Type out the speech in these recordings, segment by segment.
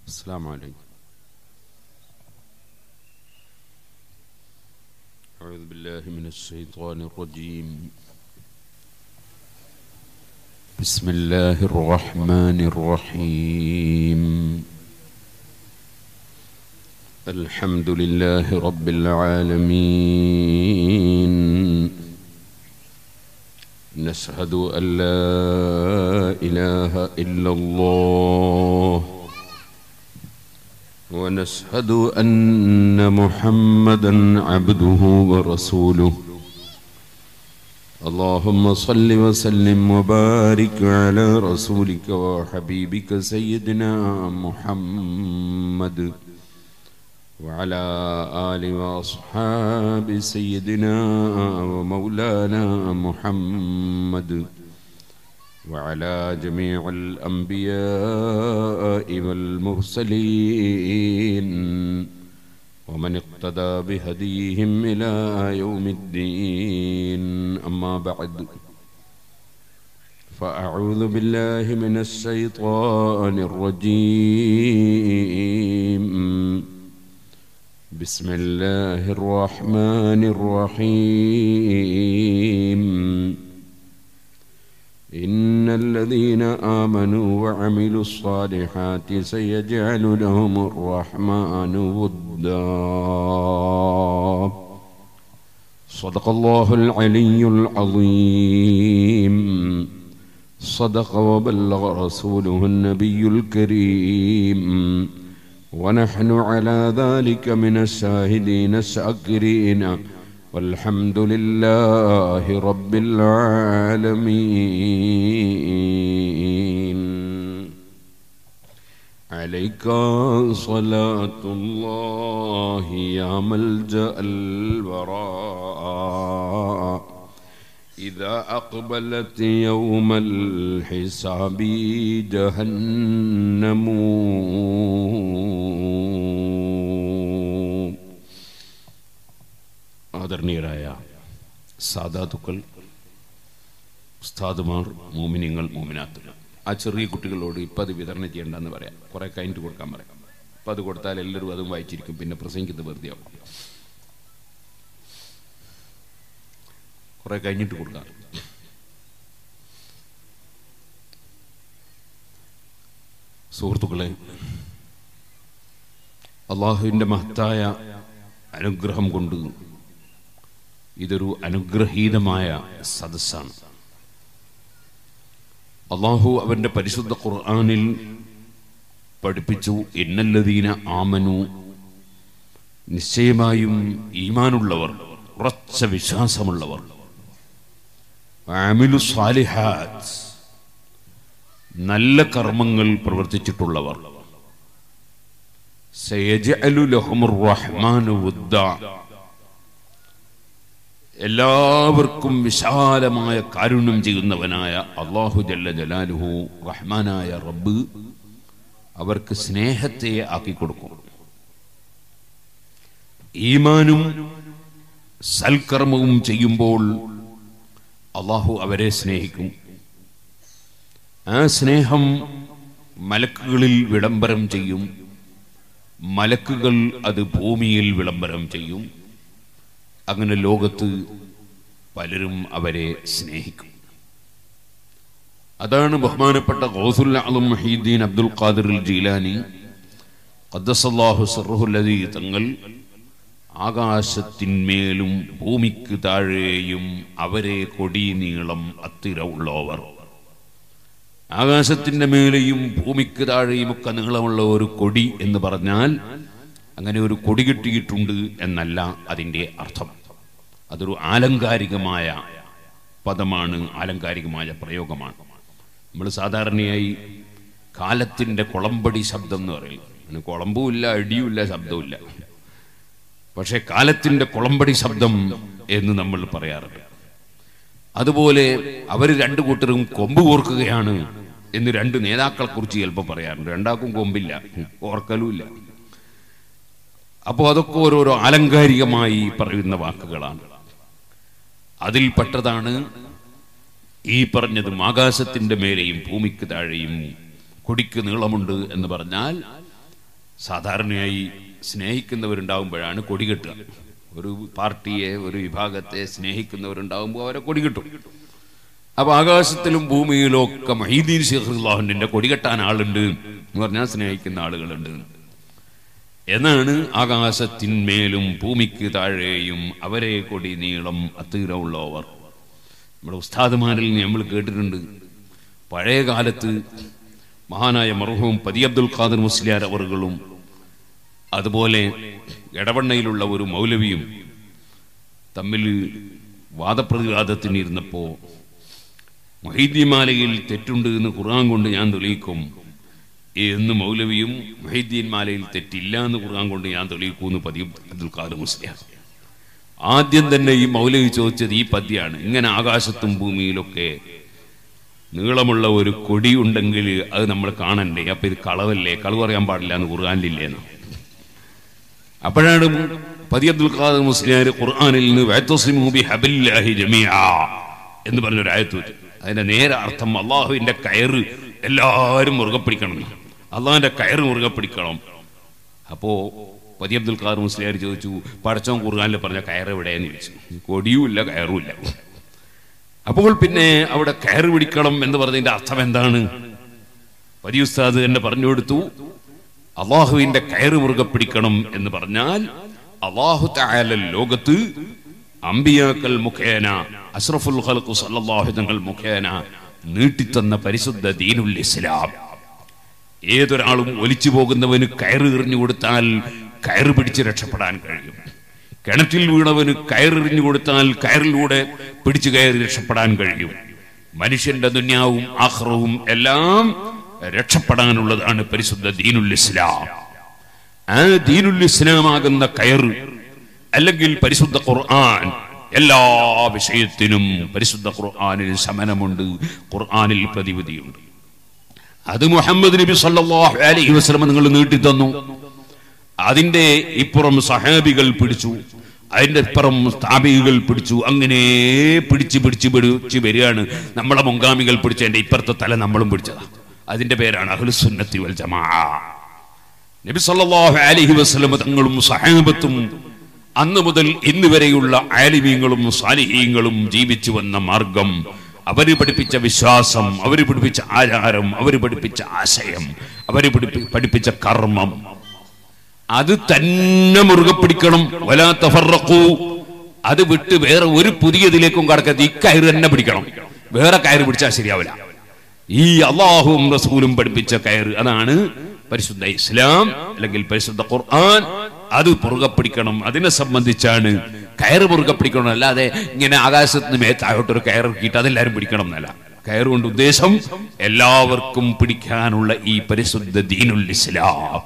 السلام عليكم أعوذ بالله من الشيطان الرجيم بسم الله الرحمن الرحيم الحمد لله رب العالمين نشهد أن لا إله إلا الله ونشهد أن محمدا عبده ورسوله اللهم صل وسلم وبارك على رسولك وحبيبك سيدنا محمد وعلى آل وأصحاب سيدنا ومولانا محمد وعلى جميع الأنبياء والمرسلين ومن اقتدى بهديهم إلى يوم الدين أما بعد فأعوذ بالله من الشيطان الرجيم بسم الله الرحمن الرحيم إن الذين آمنوا وعملوا الصالحات سيجعل لهم الرحمن ودا صدق الله العلي العظيم صدق وبلغ رسوله النبي الكريم ونحن على ذلك من الشاهدين الشاكرين والحمد لله رب العالمين عليك صلاة الله يا ملجأ الوراء إذا أقبلت يوم الحساب جهنم ആദരണീയരായ സാധാതുക്കൾ ഉസ്താദുമാർ മോമിനിങ്ങൾ മോമിനാത്തുകൾ ആ ചെറിയ കുട്ടികളോട് ഇപ്പം അത് വിതരണം ചെയ്യണ്ടെന്ന് പറയാം കുറെ കഴിഞ്ഞിട്ട് കൊടുക്കാൻ പറയാം അപ്പം അത് കൊടുത്താൽ എല്ലാവരും അതും വായിച്ചിരിക്കും പിന്നെ പ്രസംഗിക്കുന്നത് വെറുതെ ആവും കുറെ കഴിഞ്ഞിട്ട് കൊടുക്കാം സുഹൃത്തുക്കളെ അള്ളാഹുവിൻ്റെ മഹത്തായ അനുഗ്രഹം കൊണ്ട് ഇതൊരു അനുഗ്രഹീതമായ സദസ്സാണ് അള്ളാഹു അവന്റെ പരിശുദ്ധ ഖുർആാനിൽ പഠിപ്പിച്ചു ഇന്നല്ലതീന ആമനു നിശ്ചയമായും ഈമാനുള്ളവർ ഉറച്ച വിശ്വാസമുള്ളവർ അമിലു സാലിഹാത്ത് നല്ല കർമ്മങ്ങൾ പ്രവർത്തിച്ചിട്ടുള്ളവർ സയജഅലു ലഹുമുർ റഹ്മാനു വുദ്ദ എല്ലാവർക്കും വിശാലമായ കാരുണ്യം ചെയ്യുന്നവനായ അള്ളാഹു ജല്ല ജലാലുഹു റഹ്മാനായ റബ്ബ് അവർക്ക് സ്നേഹത്തെ ആക്കി കൊടുക്കും ഈമാനും സൽക്കർമ്മവും ചെയ്യുമ്പോൾ അള്ളാഹു അവരെ സ്നേഹിക്കും ആ സ്നേഹം മലക്കുകളിൽ വിളംബരം ചെയ്യും മലക്കുകൾ അത് ഭൂമിയിൽ വിളംബരം ചെയ്യും അങ്ങനെ ലോകത്ത് പലരും അവരെ സ്നേഹിക്കും അതാണ് ബഹുമാനപ്പെട്ട ഗൗസുൽ അളം മഹീദ്ദീൻ അബ്ദുൽ ഖാദിർ ജീലാനി ഖദ്ദസല്ലാഹു സർഹുല്ലദീ തങ്ങൾ ആകാശത്തിന്മേലും ഭൂമിക്ക് താഴെയും അവരെ കൊടി നീളം അത്തിര ഉള്ളവർ ആകാശത്തിന്റെ മേലെയും ഭൂമിക്ക് താഴെയും ഒക്കെ നീളമുള്ള ഒരു കൊടി എന്ന് പറഞ്ഞാൽ അങ്ങനെ ഒരു കൊടി കിട്ടിയിട്ടുണ്ട് എന്നല്ല അതിൻ്റെ അർത്ഥം അതൊരു ആലങ്കാരികമായ പദമാണ് ആലങ്കാരികമായ പ്രയോഗമാണ് നമ്മൾ സാധാരണയായി കാലത്തിൻ്റെ കുളമ്പടി ശബ്ദം എന്ന് പറയും അതിന് കുളമ്പുമില്ല അടിയുമില്ല ശബ്ദവുമില്ല പക്ഷെ കാലത്തിൻ്റെ കുളമ്പടി ശബ്ദം എന്ന് നമ്മൾ പറയാറുണ്ട് അതുപോലെ അവർ രണ്ടു കൂട്ടരും കൊമ്പ് കോർക്കുകയാണ് എന്ന് രണ്ട് നേതാക്കളെ കുറിച്ച് ചിലപ്പോൾ പറയാറുണ്ട് രണ്ടാക്കും കൊമ്പില്ല ഓർക്കലുമില്ല അപ്പോൾ അതൊക്കെ ഓരോരോ ആലങ്കാരികമായി പറയുന്ന വാക്കുകളാണ് അതിൽപ്പെട്ടതാണ് ഈ പറഞ്ഞതും ആകാശത്തിന്റെ മേലെയും ഭൂമിക്ക് താഴെയും കൊടിക്ക് നീളമുണ്ട് എന്ന് പറഞ്ഞാൽ സാധാരണയായി സ്നേഹിക്കുന്നവരുണ്ടാവുമ്പോഴാണ് കൊടി കെട്ടുക ഒരു പാർട്ടിയെ ഒരു വിഭാഗത്തെ സ്നേഹിക്കുന്നവരുണ്ടാവുമ്പോൾ അവരെ കൊടി കെട്ടും അപ്പൊ ആകാശത്തിലും ഭൂമിയിലും ഒക്കെ മഹീദീൻ ഷെയ്ഖുല്ലാഹുവിന്റെ കൊടി കെട്ടാൻ ആളുണ്ട് എന്ന് പറഞ്ഞാൽ സ്നേഹിക്കുന്ന ആളുകളുണ്ട് എന്നാണ് ആകാശത്തിന്മേലും ഭൂമിക്ക് താഴെയും അവരെ കൊടി നീളം അത്തീരമുള്ളവർ നമ്മുടെ ഉസ്താദുമാരിൽ നിന്ന് നമ്മൾ കേട്ടിട്ടുണ്ട് പഴയ കാലത്ത് മഹാനായ മർഹൂം പതി അബ്ദുൽ ഖാദർ മുസ്ലിയാർ അവറുകളും അതുപോലെ എടവണ്ണയിലുള്ള ഒരു മൗലവിയും തമ്മിൽ വാദപ്രതിവാദത്തിന് ഇരുന്നപ്പോ മൊഹീദ്ദീൻമാലയിൽ തെറ്റുണ്ട് എന്ന് ഖുർആൻ കൊണ്ട് ഞാൻ തെളിയിക്കും എന്ന് മൗലവിയും മൊഹീദ്ദീൻ മാലയിൽ തെറ്റില്ല എന്ന് ഖുർആൻ കൊണ്ട് ഞാൻ തെളിയിക്കൂ എന്ന് പതി അബ്ദുൽ ഖാദർ മുസ്ലിയാർ ആദ്യം തന്നെ ഈ മൗലവി ചോദിച്ചത് ഈ പദ്യാണ് ഇങ്ങനെ ആകാശത്തും ഭൂമിയിലൊക്കെ നീളമുള്ള ഒരു കൊടി ഉണ്ടെങ്കിൽ അത് നമ്മൾ കാണണ്ടേ അപ്പൊ ഇത് കളവല്ലേ കളവ് പറയാൻ പാടില്ല എന്ന് ഖുർആാനില്ലേന്ന് അപ്പോഴാണ് പതി അബ്ദുൽ ഖാദർ മുസ്ലിയാർ ഖുർആാനിൽ നിന്ന് വഅത്തസിമു ബിഹബില്ലാഹി ജമീഅ എന്ന് പറഞ്ഞൊരു ആയത്ത് വെച്ചു അതിന്റെ നേരെ അർത്ഥം അള്ളാഹുവിന്റെ കയറ് എല്ലാവരും മുറുകെ പിടിക്കണം അള്ളാഹിന്റെ കയറ് മുറുകെ പിടിക്കണം അപ്പോ പതി അബ്ദുൽ ഖാദർ മുസ്ലിയാർ ചോദിച്ചു പടച്ചോൻ ഖുർആാനിൽ പറഞ്ഞ കയറ് എവിടെയെന്ന് ചോദിച്ചു കൊടിയുമില്ല കയറുമില്ല അപ്പോൾ പിന്നെ അവിടെ കയറ് പിടിക്കണം എന്ന് പറഞ്ഞതിന്റെ അർത്ഥം എന്താണ് പതി ഉസ്താദ് എന്നെ പറഞ്ഞു കൊടുത്തു അള്ളാഹുവിന്റെ കയറ് മുറുകെ പിടിക്കണം എന്ന് പറഞ്ഞാൽ അള്ളാഹു തായാല ലോകത്ത് അമ്പിയാക്കൽ മുഖേന അഷ്റഫുൽ ഖൽഖു സല്ലല്ലാഹു തങ്ങൾ മുഖേന നീട്ടിത്തന്ന പരിശുദ്ധ ദീനുൽ ഇസ്ലാം ഏതൊരാളും ഒലിച്ചു പോകുന്നവന് കയറ് എറിഞ്ഞു കൊടുത്താൽ കയറ് പിടിച്ച് രക്ഷപ്പെടാൻ കഴിയും കിണറ്റിൽ വീണവന് കയറെറിഞ്ഞു കൊടുത്താൽ കയറിലൂടെ പിടിച്ചു കയറി രക്ഷപ്പെടാൻ കഴിയും മനുഷ്യന്റെ ദുന്യാവും ആഹ്റവും എല്ലാം രക്ഷപ്പെടാനുള്ളതാണ് പരിശുദ്ധ ദീനുൽ ഇസ്ലാം ആ ദീനുൽ ഇസ്ലാമാകുന്ന കയറ് അല്ലെങ്കിൽ പരിശുദ്ധ ഖുർആൻ എല്ലാ വിഷയത്തിനും പരിശുദ്ധ ഖുർആനിൽ ശമനമുണ്ട് ഖുർആനിൽ പ്രതിവിധിയുണ്ട് അത് മുഹമ്മദ് നബി സല്ലല്ലാഹു അലൈഹി വസല്ലം നിങ്ങൾ നീട്ടിത്തന്നു അതിന്റെ ഇപ്പുറം സഹാബികൾ പിടിച്ചു അതിന്റെ ഇപ്പുറം സ്ഥാപികൾ പിടിച്ചു അങ്ങനെ പിടിച്ച് പിടിച്ച് പിടിച്ച് വരികയാണ് നമ്മളെ മുൻഗാമികൾ പിടിച്ചതിന്റെ ഇപ്പുറത്തെ തല നമ്മളും പിടിച്ചതാ അതിന്റെ പേരാണ് അഹ്ലുസുന്നത്തി വൽ ജമാ നബി സല്ലല്ലാഹു അലൈഹി വസല്ലം തങ്ങളും സഹാബത്തും അന്ന് മുതൽ ഇന്ന് വരെയുള്ള ആലിമീങ്ങളും സാലിഹീങ്ങളും ജീവിച്ചു വന്ന മാർഗം അവര് പഠിപ്പിച്ച വിശ്വാസം അവര് പഠിപ്പിച്ച ആചാരം അവര് പഠിപ്പിച്ച ആശയം അവര് പഠിപ്പി- പഠിപ്പിച്ച കർമ്മം അത് തന്നെ മുറുകെ പിടിക്കണം വലാ തഫറഖൂ അത് വിട്ട് വേറെ ഒരു പുതിയതിലേക്കും കടക്കരുത് ഈ കയറ് തന്നെ പിടിക്കണം വേറെ കയറ് പിടിച്ചാൽ ശരിയാവില്ല ഈ അള്ളാഹുവും റസൂലും പഠിപ്പിച്ച കയറ് അതാണ് പരിശുദ്ധ ഇസ്ലാം അല്ലെങ്കിൽ പരിശുദ്ധ ഖുർആൻ അത് മുറുകെ പിടിക്കണം അതിനെ സംബന്ധിച്ചാണ് കയറ് മുറുകെ പിടിക്കണം അല്ലാതെ ഇങ്ങനെ ആകാശത്ത് നിന്ന് മേത്തായോട്ടൊരു കയർ ഇറക്കിയിട്ട് അതെല്ലാരും പിടിക്കണം എന്നല്ല കയറ് കൊണ്ട് ഉദ്ദേശം എല്ലാവർക്കും പിടിക്കാനുള്ള ഈ പരിശുദ്ധ ദീനുൽ ഇസ്ലാം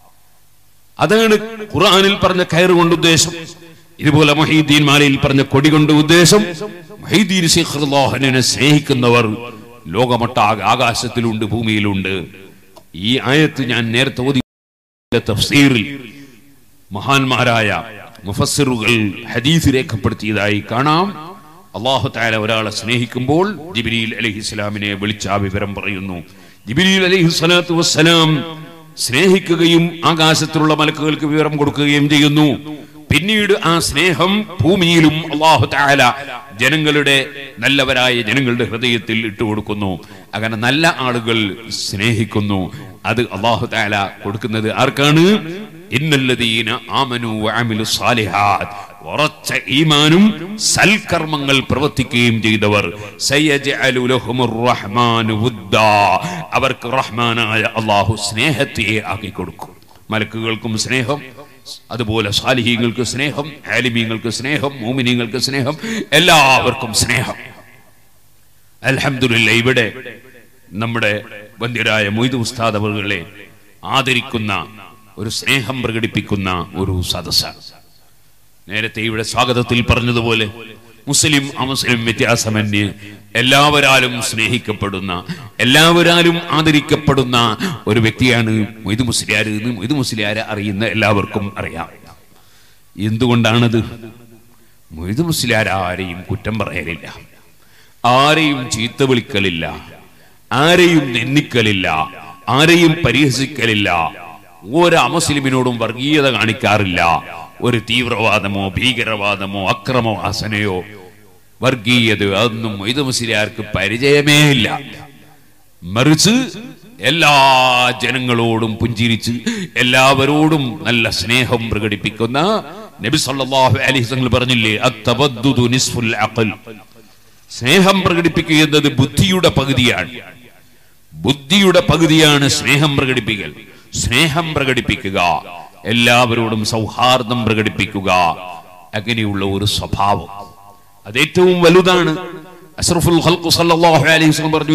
അതാണ് ഖുർആനിൽ പറഞ്ഞ കയറ് കൊണ്ട് ഉദ്ദേശം ഇതുപോലെ മൊഹീദ്ദീൻ മാലയിൽ പറഞ്ഞ കൊടി കൊണ്ട് ഉദ്ദേശം മൊഹീദ്ദീൻ ശിഖർലാഹനെ സ്നേഹിക്കുന്നവർ ലോകമൊട്ടാകെ ആകാശത്തിലുണ്ട് ഭൂമിയിലുണ്ട് ഈ ആയത്ത് ഞാൻ നേരത്തെ ഓതി തഫ്സീറിൽ മഹാന്മാരായ മുഫസ്സിറുകൾ ഹദീസ് രേഖപ്പെടുത്തിയതായി കാണാം അള്ളാഹു താല ഒരാളെ സ്നേഹിക്കുമ്പോൾ ജിബിരിയിൽ അലഹി ഇസ്ലാമിനെ വിളിച്ച ആ വിവരം പറയുന്നു ജിബിരിയിൽ അലഹി സ്വലാത്തു വസ്സലാം സ്നേഹിക്കുകയും ആകാശത്തിലുള്ള മലക്കുകൾക്ക് വിവരം കൊടുക്കുകയും ചെയ്യുന്നു പിന്നീട് ആ സ്നേഹം ഭൂമിയിലും അള്ളാഹു താല ജനങ്ങളുടെ നല്ലവരായ ജനങ്ങളുടെ ഹൃദയത്തിൽ ഇട്ടുകൊടുക്കുന്നു അങ്ങനെ നല്ല ആളുകൾ സ്നേഹിക്കുന്നു അത് അള്ളാഹു താല കൊടുക്കുന്നത് ആർക്കാണ് ഇന്നല്ലദീന ആമനു വഅമിലു സാലിഹാത്ത് ഉറച്ച ഈമാനും സൽക്കർമ്മങ്ങൾ പ്രവർത്തിക്കുകയും ചെയ്തവർ സയജ്അലു ലഹുമുർ റഹ്മാനു വുദ്ദാ അവർക്ക് റഹ്മാനായ അള്ളാഹു സ്നേഹത്തെ ആക്കി കൊടുക്കും മലക്കുകൾക്കും സ്നേഹം അതുപോലെ സാലിഹീങ്ങൾക്ക് സ്നേഹം ആലിമീങ്ങൾക്ക് സ്നേഹം മോമിനീങ്ങൾക്ക് സ്നേഹം എല്ലാവർക്കും സ്നേഹം അൽഹംദുലില്ല ഇവിടെ നമ്മുടെ വന്ധ്യരായ മൊയ്തു ഉസ്താദ് അവറുകളെ ആദരിക്കുന്ന ഒരു സ്നേഹം പ്രകടിപ്പിക്കുന്ന ഒരു സദസ്സ നേരത്തെ ഇവിടെ സ്വാഗതത്തിൽ പറഞ്ഞതുപോലെ മുസ്ലിം അമുസ്ലിം വ്യത്യാസമന്യേ എല്ലാവരാലും സ്നേഹിക്കപ്പെടുന്ന എല്ലാവരാലും ആദരിക്കപ്പെടുന്ന ഒരു വ്യക്തിയാണ് മൊയ്തു മുസ്ലിയാർ എന്ന് മൊയ്തു മുസ്ലിയാരെ അറിയുന്ന എല്ലാവർക്കും അറിയാം എന്തുകൊണ്ടാണത് മൊയ്തു മുസ്ലിയാർ ആരെയും കുറ്റം പറയലില്ല ആരെയും ചീത്ത വിളിക്കലില്ല ആരെയും നിന്ദിക്കലില്ല ആരെയും പരിഹസിക്കലില്ല ഒരു അമുസ്ലിമിനോടും വർഗീയത കാണിക്കാറില്ല ഒരു തീവ്രവാദമോ ഭീകരവാദമോ അക്രമവാസനയോ വർഗീയത അതൊന്നും ഇത് മുസ്ലിയാർക്ക് പരിചയമേ ഇല്ല മറിച്ച് എല്ലാ ജനങ്ങളോടും പുഞ്ചിരിച്ച് എല്ലാവരോടും നല്ല സ്നേഹം പ്രകടിപ്പിക്കുന്ന നബി സല്ലല്ലാഹു അലൈഹി വസല്ലം പറഞ്ഞില്ലേ അത്തബദ്ദുദു നിസ്ഫുൽ അഖൽ സ്നേഹം പ്രകടിപ്പിക്കുക എന്നത് ബുദ്ധിയുടെ പകുതിയാണ് ബുദ്ധിയുടെ പകുതിയാണ് സ്നേഹം പ്രകടിപ്പിക്കൽ സ്നേഹം പ്രകടിപ്പിക്കുക എല്ലാവരോടും സൗഹാർദ്ദം പ്രകടിപ്പിക്കുക അങ്ങനെയുള്ള ഒരു സ്വഭാവം അത് ഏറ്റവും വലുതാണ് അഷ്റഫുൽ ഖൽഖ് സല്ലല്ലാഹു അലൈഹി വസല്ലം പറഞ്ഞു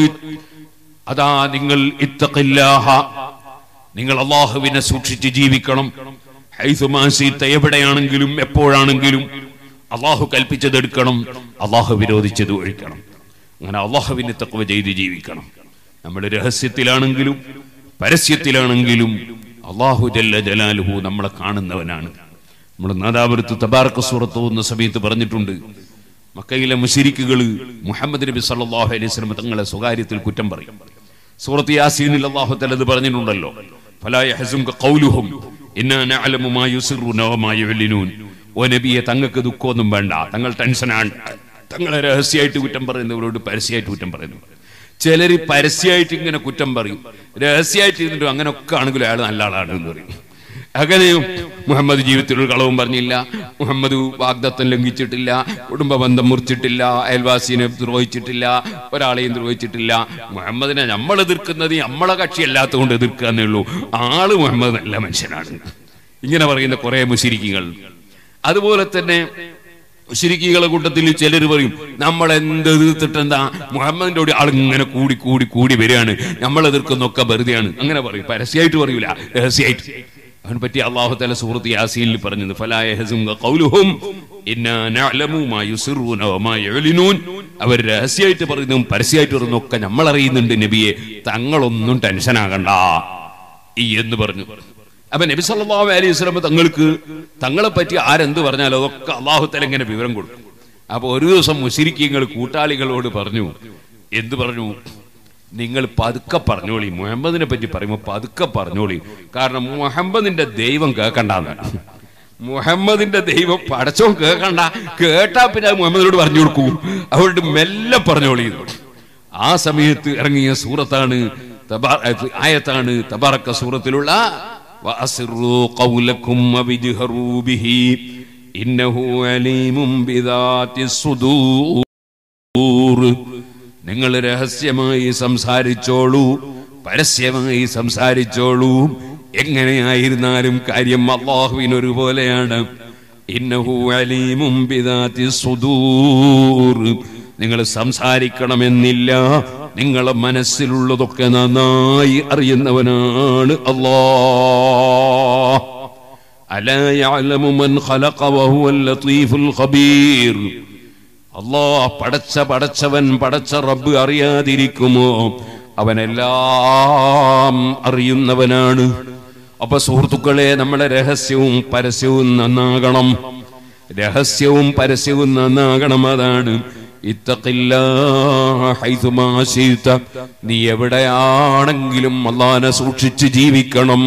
അതാ നിങ്ങൾ ഇത്തഖില്ലാഹ നിങ്ങൾ അള്ളാഹുവിനെ സൂക്ഷിച്ച് ജീവിക്കണം ഹൈസുമാസീത്ത എവിടെയാണെങ്കിലും എപ്പോഴാണെങ്കിലും അള്ളാഹു കൽപ്പിച്ചത് എടുക്കണം അള്ളാഹു വിരോധിച്ചത് ഒഴിക്കണം അങ്ങനെ അള്ളാഹുവിനെ തക്കവ ചെയ്ത് ജീവിക്കണം നമ്മൾ രഹസ്യത്തിലാണെങ്കിലും പരസ്യത്തിലാണെങ്കിലും അള്ളാഹു ജല്ല ജലാലുഹു നമ്മളെ കാണുന്നവനാണ് നമ്മൾ നാദാപുരത്ത് തബാർക്ക് സൂറത്ത് പോകുന്ന സമയത്ത് പറഞ്ഞിട്ടുണ്ട് മക്കയിലെ മുശരിക്കുകൾ മുഹമ്മദ് നബി സല്ലല്ലാഹു അലൈഹി വസല്ലം തങ്ങളെ സ്വകാര്യത്തിൽ കുറ്റം പറയും സൂറത്ത് യാസീനിൽ അല്ലാഹു തആല ഇത് പറഞ്ഞിട്ടുണ്ടല്ലോ ഫലാ യഹ്സുൻക ഖൗലുഹും ഇന്നാ നഅലമു മാ യുസിറുന വമാ യുഅ്ലിനൂൻ ഓ നബിയെ തങ്ങൾക്ക് ദുഃഖമൊന്നും വേണ്ട തങ്ങൾ ടെൻഷനാണ് തങ്ങളെ രഹസ്യമായിട്ട് കുറ്റം പറയുന്നവരോട് പരസ്യമായിട്ട് കുറ്റം പറയുന്നു ചിലർ പരസ്യമായിട്ട് ഇങ്ങനെ കുറ്റം പറയും രഹസ്യമായിട്ട് ഇരുന്നിട്ടും അങ്ങനെ ഒക്കെ ആണെങ്കിലും അയാൾ നല്ല ആളാണ് എന്ന് പറയും അങ്ങനെയും മുഹമ്മദ് ജീവിതത്തിൽ ഒരു കളവും പറഞ്ഞില്ല മുഹമ്മദ് വാഗ്ദത്തം ലംഘിച്ചിട്ടില്ല കുടുംബ ബന്ധം മുറിച്ചിട്ടില്ല അയൽവാസിനെ ദ്രോഹിച്ചിട്ടില്ല ഒരാളെയും ദ്രോഹിച്ചിട്ടില്ല മുഹമ്മദിനെ നമ്മൾ എതിർക്കുന്നത് നമ്മളെ കക്ഷി അല്ലാത്തതുകൊണ്ട് എതിർക്കുക എന്നേ ഉള്ളൂ ആള് മുഹമ്മദ് നല്ല മനുഷ്യനാണ് ഇങ്ങനെ പറയുന്ന കുറെ മുശിരിക്കുകൾ അതുപോലെ തന്നെ മുശിരിക്കുകളെ കൂട്ടത്തിൽ ചിലർ പറയും നമ്മൾ എന്ത് എതിർത്തിട്ട് എന്താ മുഹമ്മദിന്റെ കൂടി ആൾ ഇങ്ങനെ കൂടി കൂടി കൂടി വരികയാണ് നമ്മൾ എതിർക്കുന്നൊക്കെ വെറുതെയാണ് അങ്ങനെ പറയും പരസ്യമായിട്ട് പറയൂല രഹസ്യമായിട്ട് അവനെ പറ്റി അള്ളാഹു തല സൂറത്ത് യാസീനിൽ പറഞ്ഞത് ഫലായ ഹസുംക ഖൗലുഹും ഇന്നാ നഅലമു മാ യുസിറൂന വമാ യുഅ്ലിനൂൻ അവർ രഹസ്യമായിട്ട് പറയുന്നതും പരസ്യമായിട്ട് പറയുന്നതും ഒക്കെ നമ്മൾ അറിയുന്നുണ്ട് നബിയെ തങ്ങളൊന്നും ടെൻഷൻ ആകണ്ട ഈ എന്ന് പറഞ്ഞു അപ്പൊ നബി സല്ലല്ലാഹു അലൈഹി വസല്ലം തങ്ങൾക്ക് തങ്ങളെ പറ്റി ആരെന്ത് പറഞ്ഞാലും അതൊക്കെ അള്ളാഹു തല ഇങ്ങനെ വിവരം കൊടുക്കും അപ്പൊ ഒരു ദിവസം മുശിരിക്കങ്ങൾ കൂട്ടാളികളോട് പറഞ്ഞു എന്ത് പറഞ്ഞു നിങ്ങൾ പതുക്കെ പറഞ്ഞോളി മുഹമ്മദിനെ പറ്റി പറയുമ്പോൾ പതുക്കെ പറഞ്ഞോളി കാരണം മുഹമ്മദിന്റെ ദൈവം കേൾക്കണ്ടെന്ന് മുഹമ്മദിന്റെ ദൈവം പടച്ചോ കേൾക്കണ്ട കേട്ടാ പിന്നെ അത് മുഹമ്മദിനോട് പറഞ്ഞു കൊടുക്കൂ അതുകൊണ്ട് മെല്ലെ പറഞ്ഞോളി എന്ന് പറഞ്ഞു. ആ സമയത്ത് ഇറങ്ങിയ സൂറത്താണ് തബാ- അത് ആയത്താണ് തബാറക്ക സൂറത്തിലുള്ള വഅസ്റൂ ഖൗലക്കും വബിജ്ഹറൂ ബിഹി ഇന്നഹു അലീമും ബിദാത്തി സുദൂർ നിങ്ങൾ രഹസ്യമായി സംസാരിച്ചോളൂ പരസ്യമായി സംസാരിച്ചോളൂ എങ്ങനെയായിരുന്നാലും കാര്യം അള്ളാഹുവിനൊരുപോലെയാണ് ഇന്നഹു അലീമും ബിദാത്തി സുദൂർ നിങ്ങൾ സംസാരിക്കണമെന്നില്ല നിങ്ങളെ മനസ്സിലുള്ളതൊക്കെ നന്നായി അറിയുന്നവനാണ് അള്ളാഹ് ألا يعلم من خلق وهو اللطيف الخبير അല്ലാ പടച്ച പടച്ചവൻ പടച്ച റബ്ബ് അറിയാതിരിക്കുമോ അവനെല്ലാം അറിയുന്നവനാണ് അപ്പൊ സുഹൃത്തുക്കളെ നമ്മുടെ രഹസ്യവും പരസ്യവും നന്നാകണം രഹസ്യവും പരസ്യവും നന്നാകണം അതാണ് ഇത്തഖില്ലാഹ ഹൈസുമാ ശിഅ്ത. നീ എവിടെയാണെങ്കിലും അള്ളാനെ സൂക്ഷിച്ച് ജീവിക്കണം